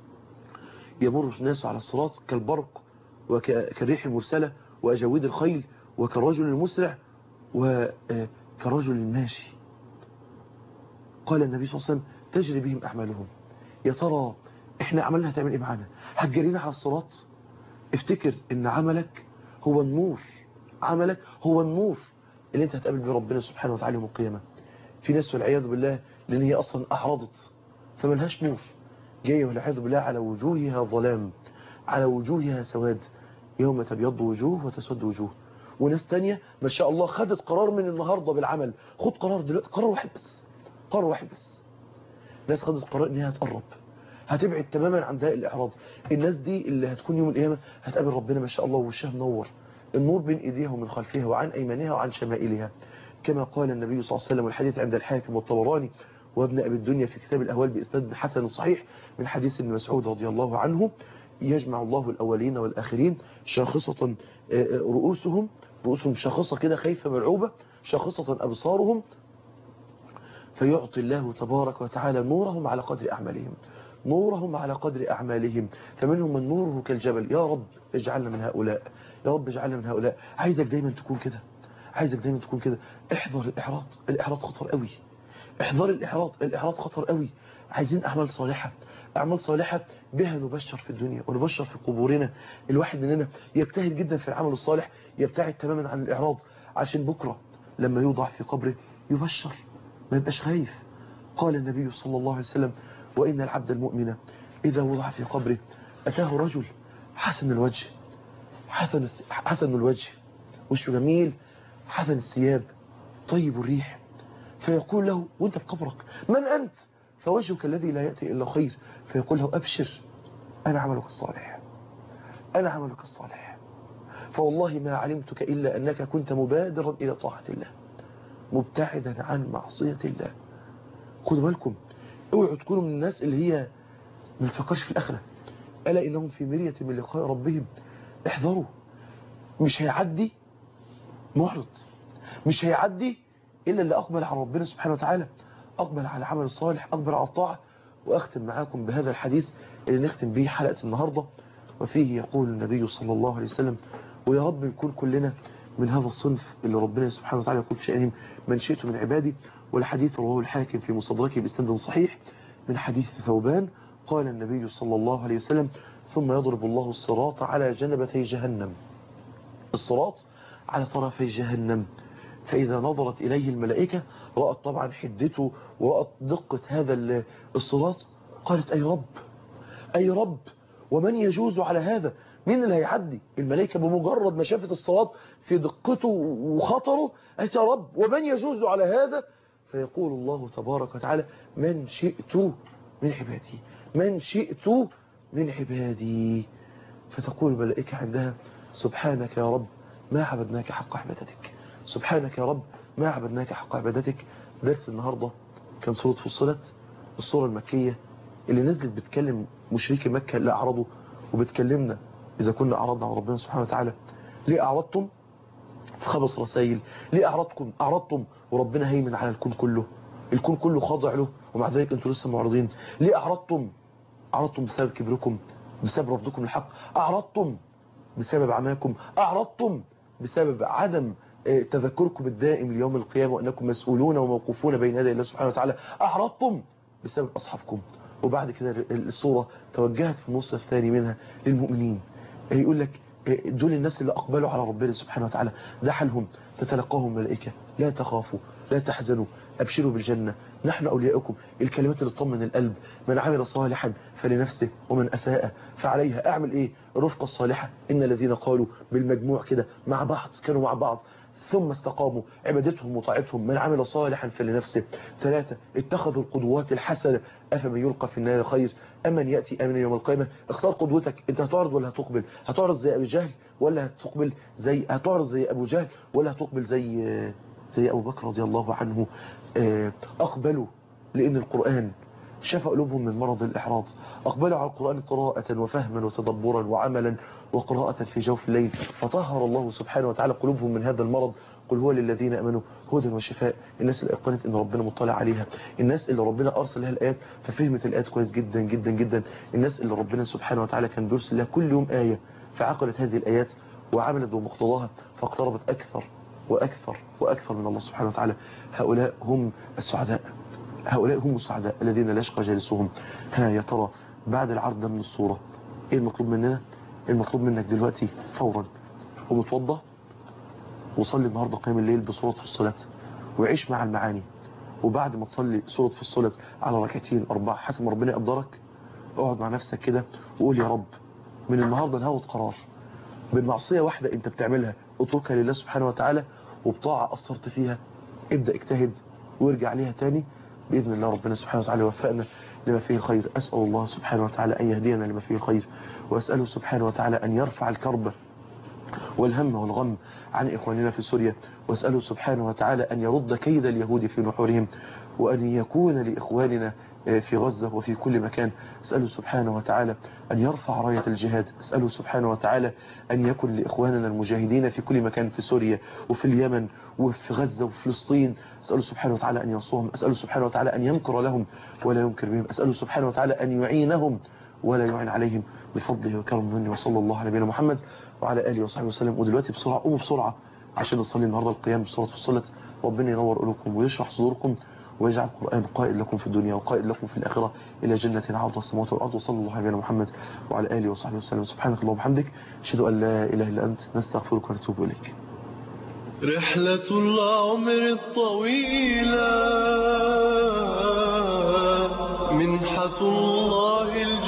يمر الناس على الصراط كالبرق وكالريح المرسلة وأجاويد الخيل وكالرجل المسرع وكالرجل الماشي قال النبي صلى الله عليه وسلم تجري بهم أعمالهم يا ترى احنا عملنا هتعمل ايه معانا هتجرينا على الصراط افتكر ان عملك هو النور عملك هو النور اللي انت هتقابل بيه ربنا سبحانه وتعالى يوم القيامة في ناس والعياذ بالله لان هي اصلا احرضت فملهاش نور جايه والعياذ بالله على وجوهها ظلام على وجوهها سواد يوم تبيض وجوه وتسود وجوه وناس تانية ما شاء الله خدت قرار من النهاردة بالعمل خد قرار دلوقتي قرار واحد بس قرار واحد بس ناس خدت قرار ان هي هتقرب هتبعد تماما عن داء الاعراض الناس دي اللي هتكون يوم القيامه هتقابل ربنا ما شاء الله ووشها منور النور بين ايديها ومن خلفها وعن ايمانها وعن شمائلها كما قال النبي صلى الله عليه وسلم والحديث عند الحاكم والطبراني وابن ابي الدنيا في كتاب الاهوال باسناد حسن صحيح من حديث ابن مسعود رضي الله عنه يجمع الله الاولين والاخرين شاخصه رؤوسهم رؤوسهم شاخصه كده خايفه مرعوبه شاخصه ابصارهم فيعطي الله تبارك وتعالى نورهم على قدر أعمالهم نورهم على قدر أعمالهم فمنهم من نوره كالجبل يا رب اجعلنا من هؤلاء يا رب اجعلنا من هؤلاء عايزك دايما تكون كده عايزك دايما تكون كده احذر الإحراط الإحراط خطر قوي احذر الإحراط الإحراط خطر قوي عايزين أعمال صالحة أعمال صالحة بها نبشر في الدنيا ونبشر في قبورنا الواحد مننا يجتهد جدا في العمل الصالح يبتعد تماما عن الإعراض عشان بكرة لما يوضع في قبره يبشر ما يبقاش خايف قال النبي صلى الله عليه وسلم وإن العبد المؤمن إذا وضع في قبره أتاه رجل حسن الوجه حسن حسن الوجه وشه جميل حسن الثياب طيب الريح فيقول له وانت في قبرك من أنت فوجهك الذي لا يأتي إلا خير فيقول له أبشر أنا عملك الصالح أنا عملك الصالح فوالله ما علمتك إلا أنك كنت مبادرا إلى طاعة الله مبتعدا عن معصية الله خدوا بالكم اوعوا تكونوا من الناس اللي هي ما بتفكرش في الآخرة ألا إنهم في مرية من لقاء ربهم احذروا مش هيعدي محرط مش هيعدي إلا اللي أقبل على ربنا سبحانه وتعالى أقبل على العمل الصالح أقبل على الطاعة وأختم معاكم بهذا الحديث اللي نختم به حلقة النهاردة وفيه يقول النبي صلى الله عليه وسلم ويا رب نكون كلنا من هذا الصنف اللي ربنا سبحانه وتعالى يقول في شأنهم من شئت من عبادي والحديث رواه الحاكم في مصدركه بإسناد صحيح من حديث ثوبان قال النبي صلى الله عليه وسلم ثم يضرب الله الصراط على جنبتي جهنم الصراط على طرفي جهنم فإذا نظرت إليه الملائكة رأت طبعا حدته ورأت دقة هذا الصراط قالت أي رب أي رب ومن يجوز على هذا مين اللي هيعدي الملائكة بمجرد ما شافت الصراط في دقته وخطره قالت يا رب ومن يجوز على هذا فيقول الله تبارك وتعالى من شئت من عبادي من شئت من عبادي فتقول الملائكة عندها سبحانك يا رب ما عبدناك حق عبادتك سبحانك يا رب ما عبدناك حق عبادتك درس النهاردة كان سورة فصلت السورة المكية اللي نزلت بتكلم مشركي مكة اللي أعرضوا وبتكلمنا إذا كنا أعرضنا عن ربنا سبحانه وتعالى ليه أعرضتم في خمس رسائل ليه أعرضكم أعرضتم وربنا هيمن على الكون كله الكون كله خاضع له ومع ذلك أنتم لسه معرضين ليه أعرضتم أعرضتم بسبب كبركم بسبب رفضكم للحق أعرضتم بسبب عماكم أعرضتم بسبب عدم تذكركم الدائم ليوم القيامة وأنكم مسؤولون وموقوفون بين يدي الله سبحانه وتعالى أعرضتم بسبب أصحابكم وبعد كده الصورة توجهت في النص الثاني منها للمؤمنين يقول لك دول الناس اللي أقبلوا على ربنا سبحانه وتعالى ده حالهم تتلقاهم ملائكة لا تخافوا لا تحزنوا أبشروا بالجنة نحن أولياؤكم الكلمات اللي تطمن القلب من عمل صالحا فلنفسه ومن أساء فعليها أعمل إيه الرفقة الصالحة إن الذين قالوا بالمجموع كده مع بعض كانوا مع بعض ثم استقاموا عبادتهم وطاعتهم من عمل صالحا فلنفسه ثلاثة اتخذوا القدوات الحسنة أفمن يلقى في النار خير أمن يأتي أمن يوم القيامة اختار قدوتك انت هتعرض ولا هتقبل هتعرض زي أبو جهل ولا هتقبل زي هتعرض زي أبو جهل ولا هتقبل زي زي أبو بكر رضي الله عنه أقبلوا لأن القرآن شفى قلوبهم من مرض الإحراض أقبلوا على القرآن قراءة وفهما وتدبرا وعملا وقراءة في جوف الليل فطهر الله سبحانه وتعالى قلوبهم من هذا المرض قل هو للذين أمنوا هدى وشفاء الناس اللي أيقنت إن ربنا مطلع عليها الناس اللي ربنا أرسل لها الآيات ففهمت الآيات كويس جدا جدا جدا الناس اللي ربنا سبحانه وتعالى كان بيرسل لها كل يوم آية فعقلت هذه الآيات وعملت بمقتضاها فاقتربت أكثر وأكثر وأكثر من الله سبحانه وتعالى هؤلاء هم السعداء هؤلاء هم السعداء الذين لا يشقى جالسهم ها يا ترى بعد العرض ده من الصورة ايه المطلوب مننا المطلوب منك دلوقتي فورا ومتوضى وصلي النهاردة قيام الليل بصورة فصلت وعيش مع المعاني وبعد ما تصلي سورة فصلت على ركعتين أربعة حسب ما ربنا يقدرك اقعد مع نفسك كده وقول يا رب من النهاردة نهاوة قرار بالمعصية واحدة انت بتعملها اتركها لله سبحانه وتعالى وبطاعة قصرت فيها ابدأ اجتهد وارجع ليها تاني بإذن الله ربنا سبحانه وتعالى يوفقنا لما فيه خير أسأل الله سبحانه وتعالى أن يهدينا لما فيه خير وأسأله سبحانه وتعالى أن يرفع الكرب والهم والغم عن إخواننا في سوريا وأسأله سبحانه وتعالى أن يرد كيد اليهود في نحورهم وأن يكون لإخواننا في غزة وفي كل مكان أسأله سبحانه وتعالى أن يرفع راية الجهاد أسأله سبحانه وتعالى أن يكن لإخواننا المجاهدين في كل مكان في سوريا وفي اليمن وفي غزة وفي فلسطين أسأله سبحانه وتعالى أن ينصرهم أسأله سبحانه وتعالى أن يمكر لهم ولا يمكر بهم أسأله سبحانه وتعالى أن يعينهم ولا يعين عليهم بفضله وكرم مني وصلى الله على نبينا محمد وعلى آله وصحبه وسلم ودلوقتي بسرعة قوموا بسرعة عشان نصلي النهاردة القيام بسورة فصلت ربنا ينور قلوبكم ويشرح صدوركم ويجعل القرآن قائد لكم في الدنيا وقائد لكم في الآخرة إلى جنة عرض السماوات والأرض وصلى الله على محمد وعلى آله وصحبه وسلم سبحانك اللهم وبحمدك أشهد أن لا إله إلا أنت نستغفرك ونتوب إليك رحلة العمر الطويلة منحة الله